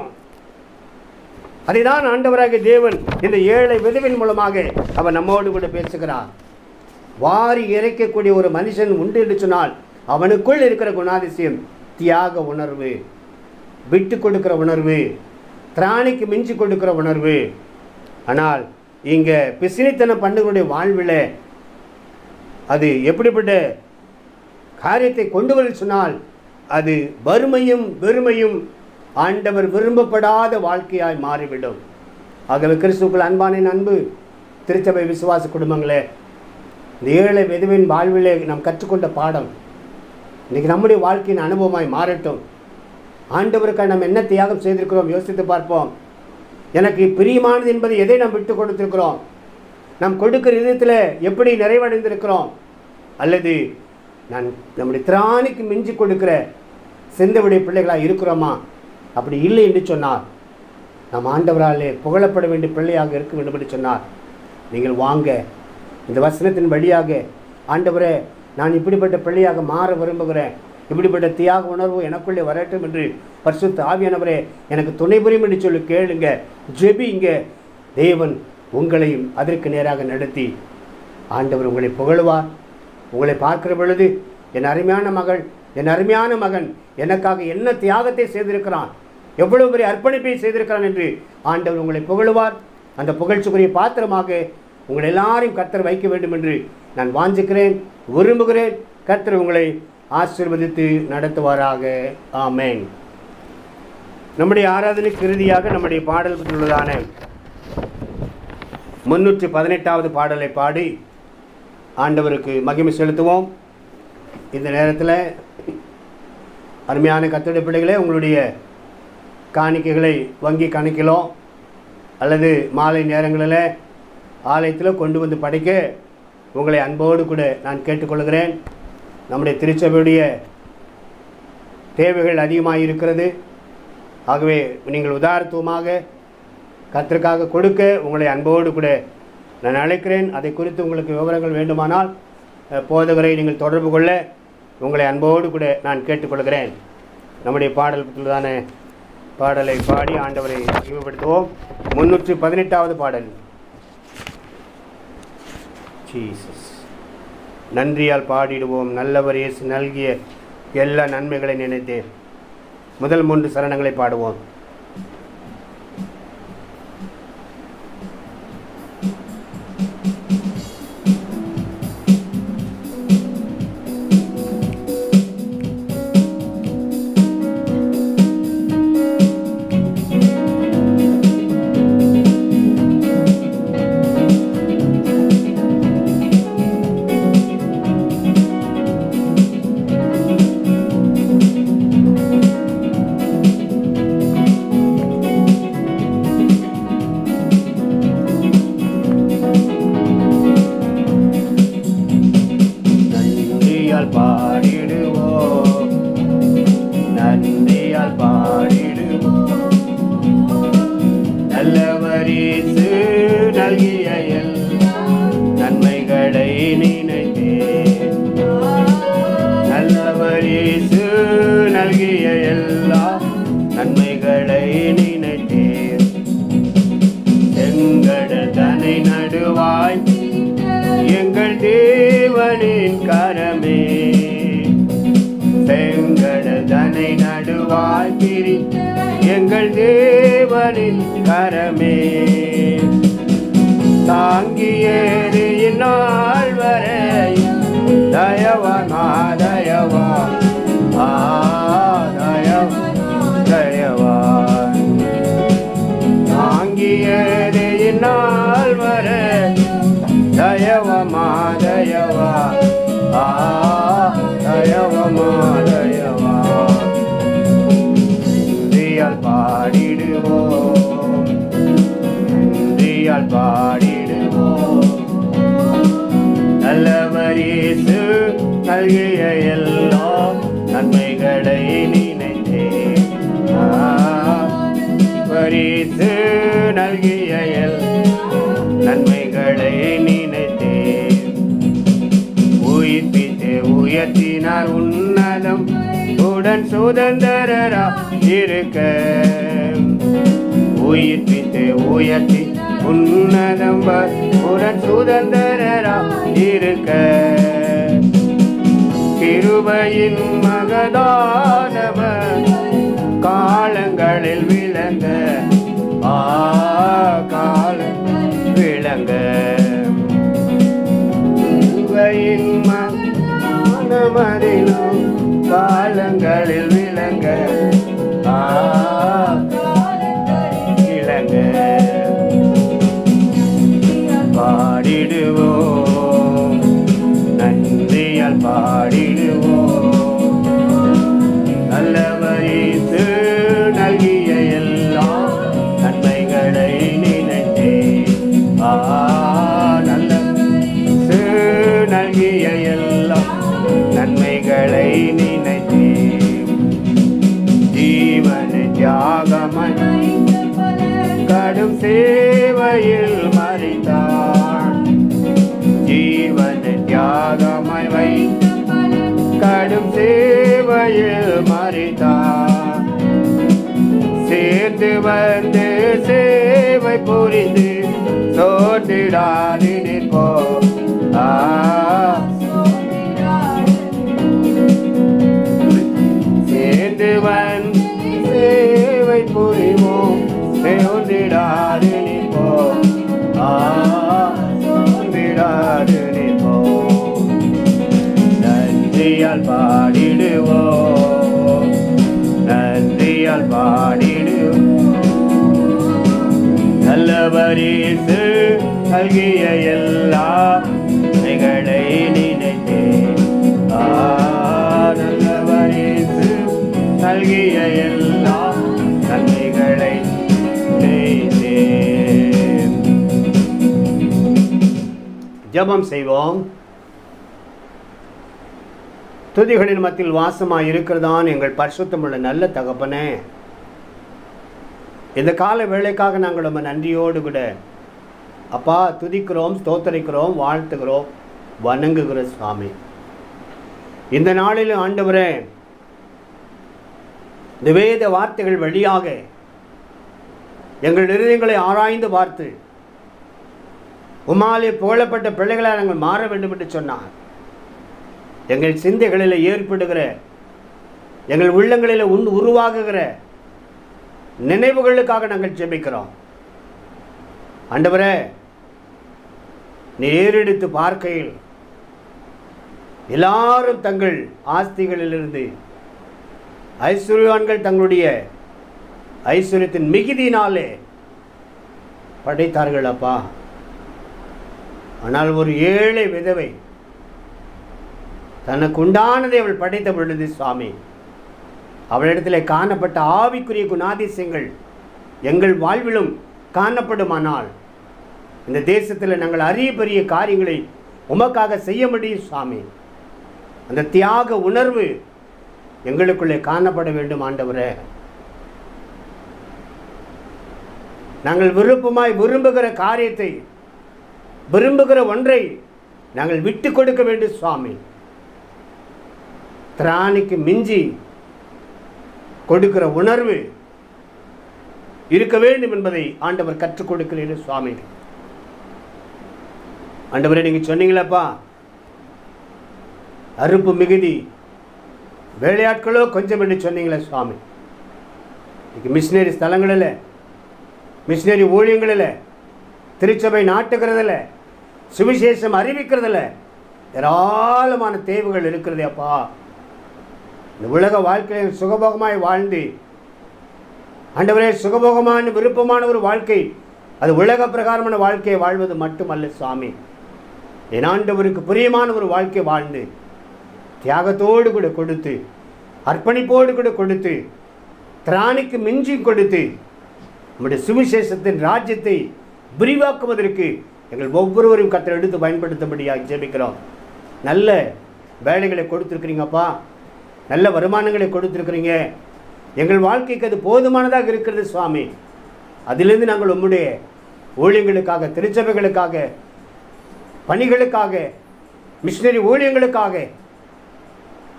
அதைதான் ஆண்டவராகிய தேவன் இந்த ஏழை விதவின் மூலமாக அவர் நம்மோடு கூட பேசுகிறார் வாரி இறைக்கக்கூடிய ஒரு மனுஷன் உண்டு என்று சொன்னால் அவனுக்குள் இருக்கிற குணாதிசயம் தியாக உணர்வு விட்டு கொடுக்கிற உணர்வு திராணிக்கு மிஞ்சி கொடுக்கிற உணர்வு ஆனால் இங்கே பிசினித்தனம் பண்ணுகளுடைய வாழ்வில் அது எப்படிப்பட்ட காரியத்தை கொண்டு வர சொன்னால் அது வறுமையும் வெறுமையும் ஆண்டவர் விரும்பப்படாத வாழ்க்கையாய் மாறிவிடும் ஆகவே கிறிஸ்துக்கள் அன்பானின் அன்பு திருச்சபை விசுவாச குடும்பங்களே இந்த ஏழை விதவின் வாழ்விலே நாம் கற்றுக்கொண்ட பாடம் இன்னைக்கு நம்முடைய வாழ்க்கையின் அனுபவமாய் மாறட்டும் ஆண்டவருக்காக நம்ம என்ன தியாகம் செய்திருக்கிறோம் யோசித்து பார்ப்போம் எனக்கு பிரியமானது என்பது எதை நாம் விட்டு கொடுத்திருக்கிறோம் நாம் கொடுக்கிற விதத்தில் எப்படி நிறைவடைந்திருக்கிறோம் அல்லது நான் நம்முடைய திராணிக்கு மிஞ்சி கொடுக்கிற சிந்தவுடைய பிள்ளைகளாக இருக்கிறோமா அப்படி இல்லை என்று சொன்னார் நாம் ஆண்டவராலே புகழப்பட வேண்டிய பிள்ளையாக இருக்க வேண்டும் என்று சொன்னார் நீங்கள் வாங்க இந்த வசனத்தின் வழியாக ஆண்டவரே நான் இப்படிப்பட்ட பிள்ளையாக மாற விரும்புகிறேன் இப்படிப்பட்ட தியாக உணர்வு எனக்குள்ளே வரட்டும் என்று பரிசுத்த ஆவியானவரே எனக்கு துணை புரியும் என்று சொல்லி கேளுங்க ஜெபிங்க தேவன் உங்களையும் அதற்கு நேராக நடத்தி ஆண்டவர் உங்களை புகழுவார் உங்களை பார்க்கிற பொழுது என் அருமையான மகள் என் அருமையான மகன் எனக்காக என்ன தியாகத்தை செய்திருக்கிறான் எவ்வளவு பெரிய அர்ப்பணிப்பை செய்திருக்கிறான் என்று ஆண்டவர் உங்களை புகழுவார் அந்த புகழ்ச்சிக்குரிய பாத்திரமாக உங்களை எல்லாரையும் கர்த்தர் வைக்க வேண்டும் என்று நான் வாஞ்சிக்கிறேன் விரும்புகிறேன் கர்த்தர் உங்களை ஆசீர்வதித்து நடத்துவாராக ஆமென் நம்முடைய ஆராதனைக்கு இறுதியாக நம்முடைய பாடல் பெற்றுள்ளதான முன்னூற்றி பதினெட்டாவது பாடலை பாடி ஆண்டவருக்கு மகிமை செலுத்துவோம் இந்த நேரத்தில் அருமையான கத்தோட பிள்ளைகளே உங்களுடைய காணிக்கைகளை வங்கி கணக்கிலோ அல்லது மாலை நேரங்களில் ஆலயத்தில் கொண்டு வந்து படைக்க உங்களை அன்போடு கூட நான் கேட்டுக்கொள்கிறேன் நம்முடைய திருச்சபையுடைய தேவைகள் அதிகமாக இருக்கிறது ஆகவே நீங்கள் உதாரத்துவமாக கர்த்தருக்காக கொடுக்க உங்களை அன்போடு கூட நான் அழைக்கிறேன் அதை குறித்து உங்களுக்கு விவரங்கள் வேண்டுமானால் அஹ், போதகரை நீங்கள் தொடர்பு கொள்ள உங்களை அன்போடு கூட நான் கேட்டுக்கொள்கிறேன் நம்முடைய பாடல் தானே பாடலை பாடி ஆண்டவரை மகிமைப்படுத்துவோம் முன்னூற்றி பதினெட்டாவது பாடல் ஜீசஸ் நன்றியால் பாடிடுவோம் நல்லவர் இயேசு நல்கிய எல்லா நன்மைகளை நினைத்தேன் முதல் மூன்று சரணங்களை பாடுவோம் நன்றியால் பாடிடுவோம் நன்றியால் பாடிடுவோம் நல்லவரீசு நல்கிய எல்லா நன்மைகளை நினைத்தேன் நல்லவரீசு நல்கிய எல்லா நன்மைகளை நினைத்தேன் செங்கட தனை நடுவாய் எங்கள் தேவனின் கரமே செங்கடல் தனை நடுவாய் பிரி எங்கள் தேவனின் கரமே தாங்கியேறு இந்நாள் வரை தயவான் மாதயவா ஆ தயவா தயவான் தாங்கியது இந்நாள் வரை தயவமா தயவா ஆ தயவமா தயவா நன்றியால் பாடிடுவோம் நன்றியால் பாடிடுவோம் நல்லவரீசு நல்கிய எல்லா நன்மைகளை நினைத்தேன் ஆ, பரிசு நல்கிய எல்லா நன்மைகளை வந்தார் உன்னதம் உடன் சுதந்திரரா இருக்க உயிர்ப்பித்து உயர்த்தி உன்னதம் வ- உடன் சுதந்திரரா இருக்க கிருபையின் மகதானவர் காலங்களில் விளங்க ஆ காலம் விளங்க கிருபையின் மனமதிலும் காலங்களில் விளங்க ஆ விளங்க பாடிடுவோம் நன்றியால் பாடிடுவோம் நல்லவரித்து நல்கிய எல்லா நன்மைகளை நினைத்தே ஆ நல்ல நல்கிய எல்லா நன்மைகளை நினைத்தே ஜீவன தியாகமன் கடும் சேவையில் மறித்தார் ஜீவன தியாகமாய் வை கடும் சேவையில் மறித்தார் சேர்ந்து வந்து சேவை புரிந்து சோர்ந்திடாது நிற்போ ஆ சேர்ந்து வந்து சேவை புரிவோம் சோர்ந்திடாது நிற்போ ஆ சோர்ந்திடாது நிற்போ நன்றியால் பாடிடுவோம் நன்றியால் பாடிடுவோம் நல்லவரீசு நல்கிய எல்லா நன்மைகளை நினைத்தே ஆ நல்லவரீசு நல்கிய எல்லா நன்மைகளை நினைத்தேன் ஜெபம் செய்வோம் துதிகளின் மத்தியில் வாசமாய் இருக்கிறதான் எங்கள் பரிசுத்தமுள்ள நல்ல தகப்பனே இந்த கால வேலைக்காக நாங்கள் நம்ம நன்றியோடு கூட அப்பா துதிக்கிறோம் ஸ்தோத்தரிக்கிறோம் வாழ்த்துகிறோம் வணங்குகிற சுவாமி இந்த நாளில் ஆண்டவரே இந்த வேத வார்த்தைகள் வழியாக எங்கள் இருதயங்களை ஆராய்ந்து பார்த்து உமாலே புகழப்பட்ட பிள்ளைகளாக நாங்கள் மாற வேண்டும் என்று சொன்னார் எங்கள் சிந்தைகளில் ஏற்படுகிற எங்கள் உள்ளங்களில் உன் உருவாகுகிற நினைவுகளுக்காக நாங்கள் ஜெபிக்கிறோம் ஆண்டவரே நீ ஏறெடுத்து பார்க்கையில் எல்லாரும் தங்கள் ஆஸ்திகளிலிருந்து ஐஸ்வர்யவான்கள் தங்களுடைய ஐஸ்வர்யத்தின் மிகுதியினாலே படைத்தார்கள் அப்பா ஆனால் ஒரு ஏழை விதவை தனக்கு உண்டானதை அவள் படைத்த பொழுது சுவாமி அவளிடத்தில் காணப்பட்ட ஆவிக்குரிய குணாதிசயங்கள் எங்கள் வாழ்விலும் காணப்படுமானால் இந்த தேசத்தில் நாங்கள் அரிய பெரிய காரியங்களை உமக்காக செய்ய முடியும் சுவாமி அந்த தியாக உணர்வு எங்களுக்குள்ளே காணப்பட வேண்டும் ஆண்டவரே நாங்கள் விருப்பமாய் விரும்புகிற காரியத்தை விரும்புகிற ஒன்றை நாங்கள் விட்டு கொடுக்க வேண்டும் சுவாமி திராணிக்கு மிஞ்சி கொடுக்கிற உணர்வு இருக்க வேண்டும் என்பதை ஆண்டவர் கற்றுக் கொடுக்கிறீர் சுவாமி ஆண்டவரே நீங்க சொன்னீங்களப்பா அறுப்பு மிகுதி வேலையாட்களோ கொஞ்சம் என்று சொன்னீங்களே சுவாமி இன்னைக்கு மிஷினரி ஸ்தலங்களில் மிஷினரி ஊழியங்களில் திருச்சபை நாட்டுகிறதில் சுவிசேஷம் அறிவிக்கிறதில் ஏராளமான தேவைகள் இருக்கிறதே அப்பா இந்த உலக வாழ்க்கையில் சுகபோகமாய் வாழ்ந்து ஆண்டவரே சுகபோகமான விருப்பமான ஒரு வாழ்க்கை அது உலக பிரகாரமான வாழ்க்கையை வாழ்வது மட்டுமல்ல சுவாமி என் ஆண்டவருக்கு பிரியமான ஒரு வாழ்க்கை வாழ்ந்து தியாகத்தோடு கூட கொடுத்து அர்ப்பணிப்போடு கூட கொடுத்து திராணிக்கு மிஞ்சி கொடுத்து நம்முடைய சுவிசேஷத்தின் ராஜ்யத்தை விரிவாக்குவதற்கு எங்கள் ஒவ்வொருவரையும் கத்தர் எடுத்து பயன்படுத்தும்படியாக ஜெபிக்கிறோம் நல்ல வேலைகளை கொடுத்துருக்குறீங்கப்பா நல்ல வருமானங்களை கொடுத்துருக்குறீங்க எங்கள் வாழ்க்கைக்கு அது போதுமானதாக இருக்கிறது சுவாமி அதிலிருந்து நாங்கள் உம்முடைய ஊழியங்களுக்காக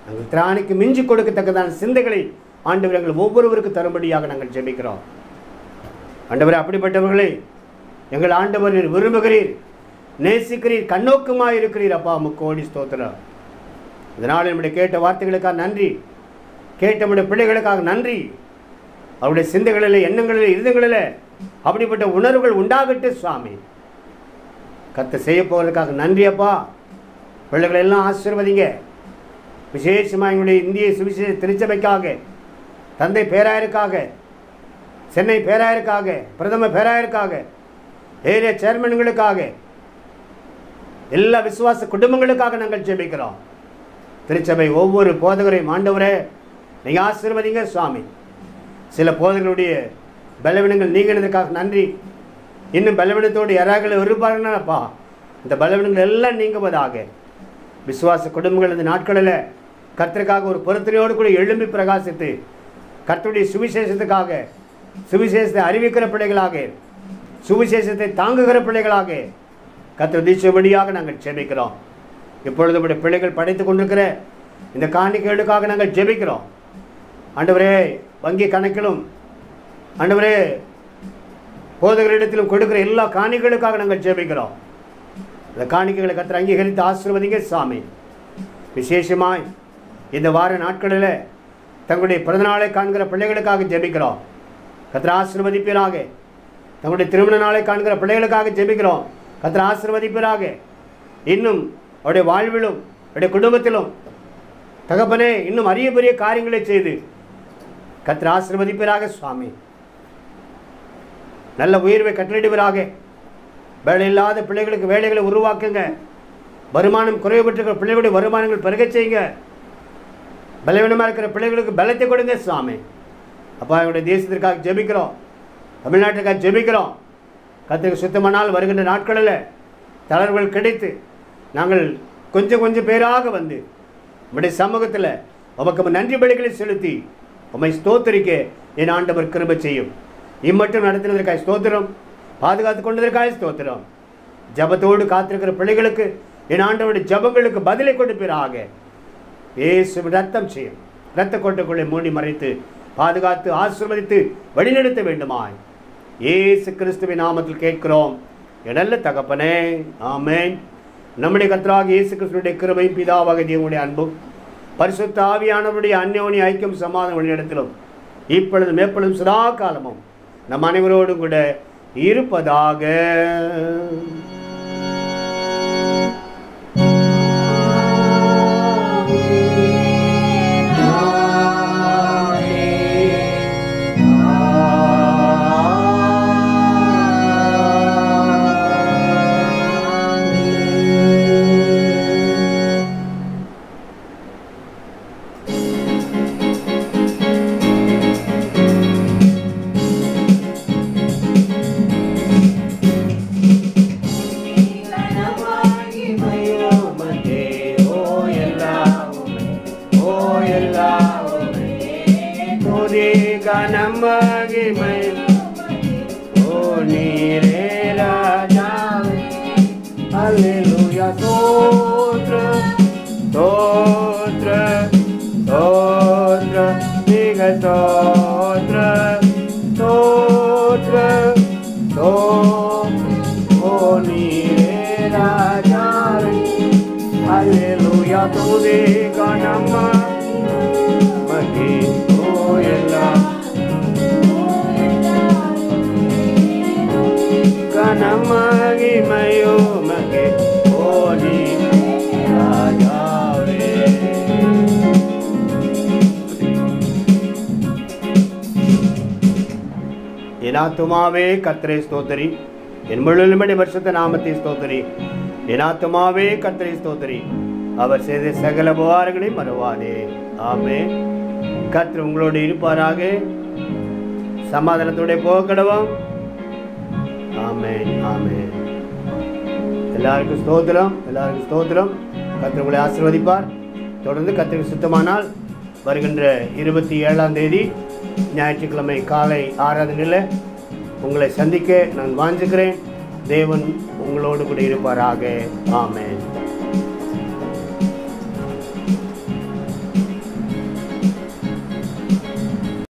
நாங்கள் திராணிக்கு மிஞ்சி கொடுக்கத்தக்கதான சிந்தைகளை ஆண்டவர் எங்கள் ஒவ்வொருவருக்கு தரும்படியாக நாங்கள் ஜெபிக்கிறோம் ஆண்டவரே அப்படிப்பட்டவர்களே எங்கள் ஆண்டவர் நீர் விரும்புகிறீர் நேசிக்கிறீர் கண்ணோக்கமாக இருக்கிறீர் அப்பா முக்கோடி ஸ்தோத்திரம் இதனால் நம்முடைய கேட்ட வார்த்தைகளுக்காக நன்றி கேட்ட நம்முடைய பிள்ளைகளுக்காக நன்றி அவருடைய சிந்தைகளிலே எண்ணங்களிலே இருதயங்களிலே அப்படிப்பட்ட உணர்வுகள் உண்டாகட்டு சுவாமி கத்தை செய்ய போவதற்காக நன்றி அப்பா பிள்ளைகளை எல்லாம் ஆசீர்வதிங்க விசேஷமாக எங்களுடைய இந்திய சுவிசேஷ திருச்சபைக்காக தந்தை பேராயருக்காக சென்னை பேராயருக்காக பிரதம பேராயருக்காக ஏரியா சேர்மன்களுக்காக எல்லா விசுவாச குடும்பங்களுக்காக நாங்கள் ஜெபிக்கிறோம் திருச்சபை ஒவ்வொரு போதகரையும் ஆண்டவரே நீங்கள் ஆசீர்வதிங்க சுவாமி சில போதகர்களுடைய பலவீனங்கள் நீங்கினதுக்காக நன்றி இன்னும் பலவீனத்தோடு யாராக இருப்பார்களப்பா இந்த பலவீனங்கள் எல்லாம் நீங்குவதாக விசுவாச குடும்பங்கள் இந்த நாட்களில் கர்த்தருக்காக ஒரு பொருத்தனையோடு கூட எழும்பி பிரகாசித்து கர்த்தருடைய சுவிசேஷத்துக்காக சுவிசேஷத்தை அறிவிக்கிற பிள்ளைகளாக சுவிசேஷத்தை தாங்குகிற பிள்ளைகளாக கர்த்தர் தீட்சைப்படியாக நாங்கள் ஜெபிக்கிறோம் இப்பொழுது நம்முடைய பிள்ளைகள் படைத்து கொண்டிருக்கிற இந்த காணிக்கைகளுக்காக நாங்கள் ஜெபிக்கிறோம் ஆண்டவரே வங்கி கணக்கிலும் ஆண்டவரே போதகரிடத்திலும் கொடுக்கிற எல்லா காணிக்கைகளுக்காக நாங்கள் ஜெபிக்கிறோம் இந்த காணிக்கைகளை கத்திர அங்கீகரித்து ஆசீர்வதிங்க சாமி விசேஷமாய் இந்த வார நாட்களில் தங்களுடைய பிறந்தநாளை காண்கிற பிள்ளைகளுக்காக ஜெபிக்கிறோம் கத்திர ஆசீர்வதிப்பீராக தங்களுடைய திருமண நாளை காண்கிற பிள்ளைகளுக்காக ஜெபிக்கிறோம் கத்திர ஆசீர்வதிப்பீராக இன்னும் அவருடைய வாழ்விலும் அவருடைய குடும்பத்திலும் தகப்பனே இன்னும் அரிய பெரிய காரியங்களை செய்து கத்திர ஆசீர்வதிப்பீராக சுவாமி நல்ல உயர்வை கட்டளிடுவராக வேலை இல்லாத பிள்ளைகளுக்கு வேலைகளை உருவாக்குங்க வருமானம் குறைவுபட்டிருக்கிற பிள்ளைகளுடைய வருமானங்கள் பெருகச் செய்யுங்க பலவீனமாக இருக்கிற பிள்ளைகளுக்கு பலத்தை கொடுங்க சுவாமி அப்பா எங்களுடைய தேசத்திற்காக ஜெபிக்கிறோம் தமிழ்நாட்டுக்காக ஜெபிக்கிறோம் கத்திரிக்கு சுத்தமானால் வருகின்ற நாட்களில் தளர்வுகள் கிடைத்து நாங்கள் கொஞ்சம் கொஞ்சம் பேராக வந்து உம்முடைய சமூகத்தில் உமக்கு நன்றி பலிகளை செலுத்தி உம்மை ஸ்தோத்தரிக்க என் ஆண்டவர் கிருபை செய்யும் இம்மட்டும் நடத்தினதற்காக ஸ்தோத்திரம் பாதுகாத்து கொண்டதற்காக ஸ்தோத்திரம் ஜபத்தோடு காத்திருக்கிற பிள்ளைகளுக்கு என் ஆண்டவருடைய ஜபங்களுக்கு பதிலை கொடுப்பீராக இயேசு ரத்தம் செய்யும் இரத்த கொட்டைக்குள்ளே மூடி மறைத்து பாதுகாத்து ஆசீர்வதித்து வழிநடத்த வேண்டுமாய் இயேசு கிறிஸ்துவின் நாமத்தில் கேட்கிறோம் என் நல்ல தகப்பனே ஆமென் நம்முடைய கர்த்தராக இயேசு கிறிஸ்துடைய கிருபையும் பிதாவாக தேவனுடைய அன்பும் பரிசுத்த ஆவியானவருடைய அந்யோனி ஐக்கியம் சமாதான வழிநடத்திலும் இப்பொழுதும் எப்பொழுதும் சதா காலமும் நம் அனைவரோடும் கூட இருப்பதாக கனமகிமை ஓ நீரே ராஜாவே அல்லேலூயா ஸ்தோத்ர ஸ்தோத்ர ஸ்தோத்ர மிக ஸ்தோத்ர ஸ்தோத்ர ஸ்தோத்ர ஓ நீரே ராஜாவே அல்லேலூயா துதி கனம மகி ஓ எல்லாம் கனமகிமையோ மகே ஓடி ராஜாவே என் ஆத்துமாவே கர்த்தரை ஸ்தோத்தரி என் முழுமையுடைய வருஷத்த நாமத்தை ஸ்தோத்தரி என் ஆத்துமாவே கர்த்தரை ஸ்தோத்தரி அவர் செய்த சகல உபகாரங்களை மறவாதே ஆமே கர்த்தர் உங்களோடு இருப்பாராக சமாதானத்தோட போக கடவோம் ஆமென் ஆமென் எல்லாருக்கும் ஸ்தோத்திரம் எல்லாருக்கும் ஸ்தோத்திரம் கர்த்தர் உங்களை ஆசீர்வதிப்பார் தொடர்ந்து கர்த்தருக்கு சுத்தமானால் வருகின்ற இருபத்தி ஏழாம் தேதி ஞாயிற்றுக்கிழமை காலை ஆராதனையில் உங்களை சந்திக்க நான் வாஞ்சுக்கிறேன் தேவன் உங்களோடு கூட இருப்பாராக ஆமென்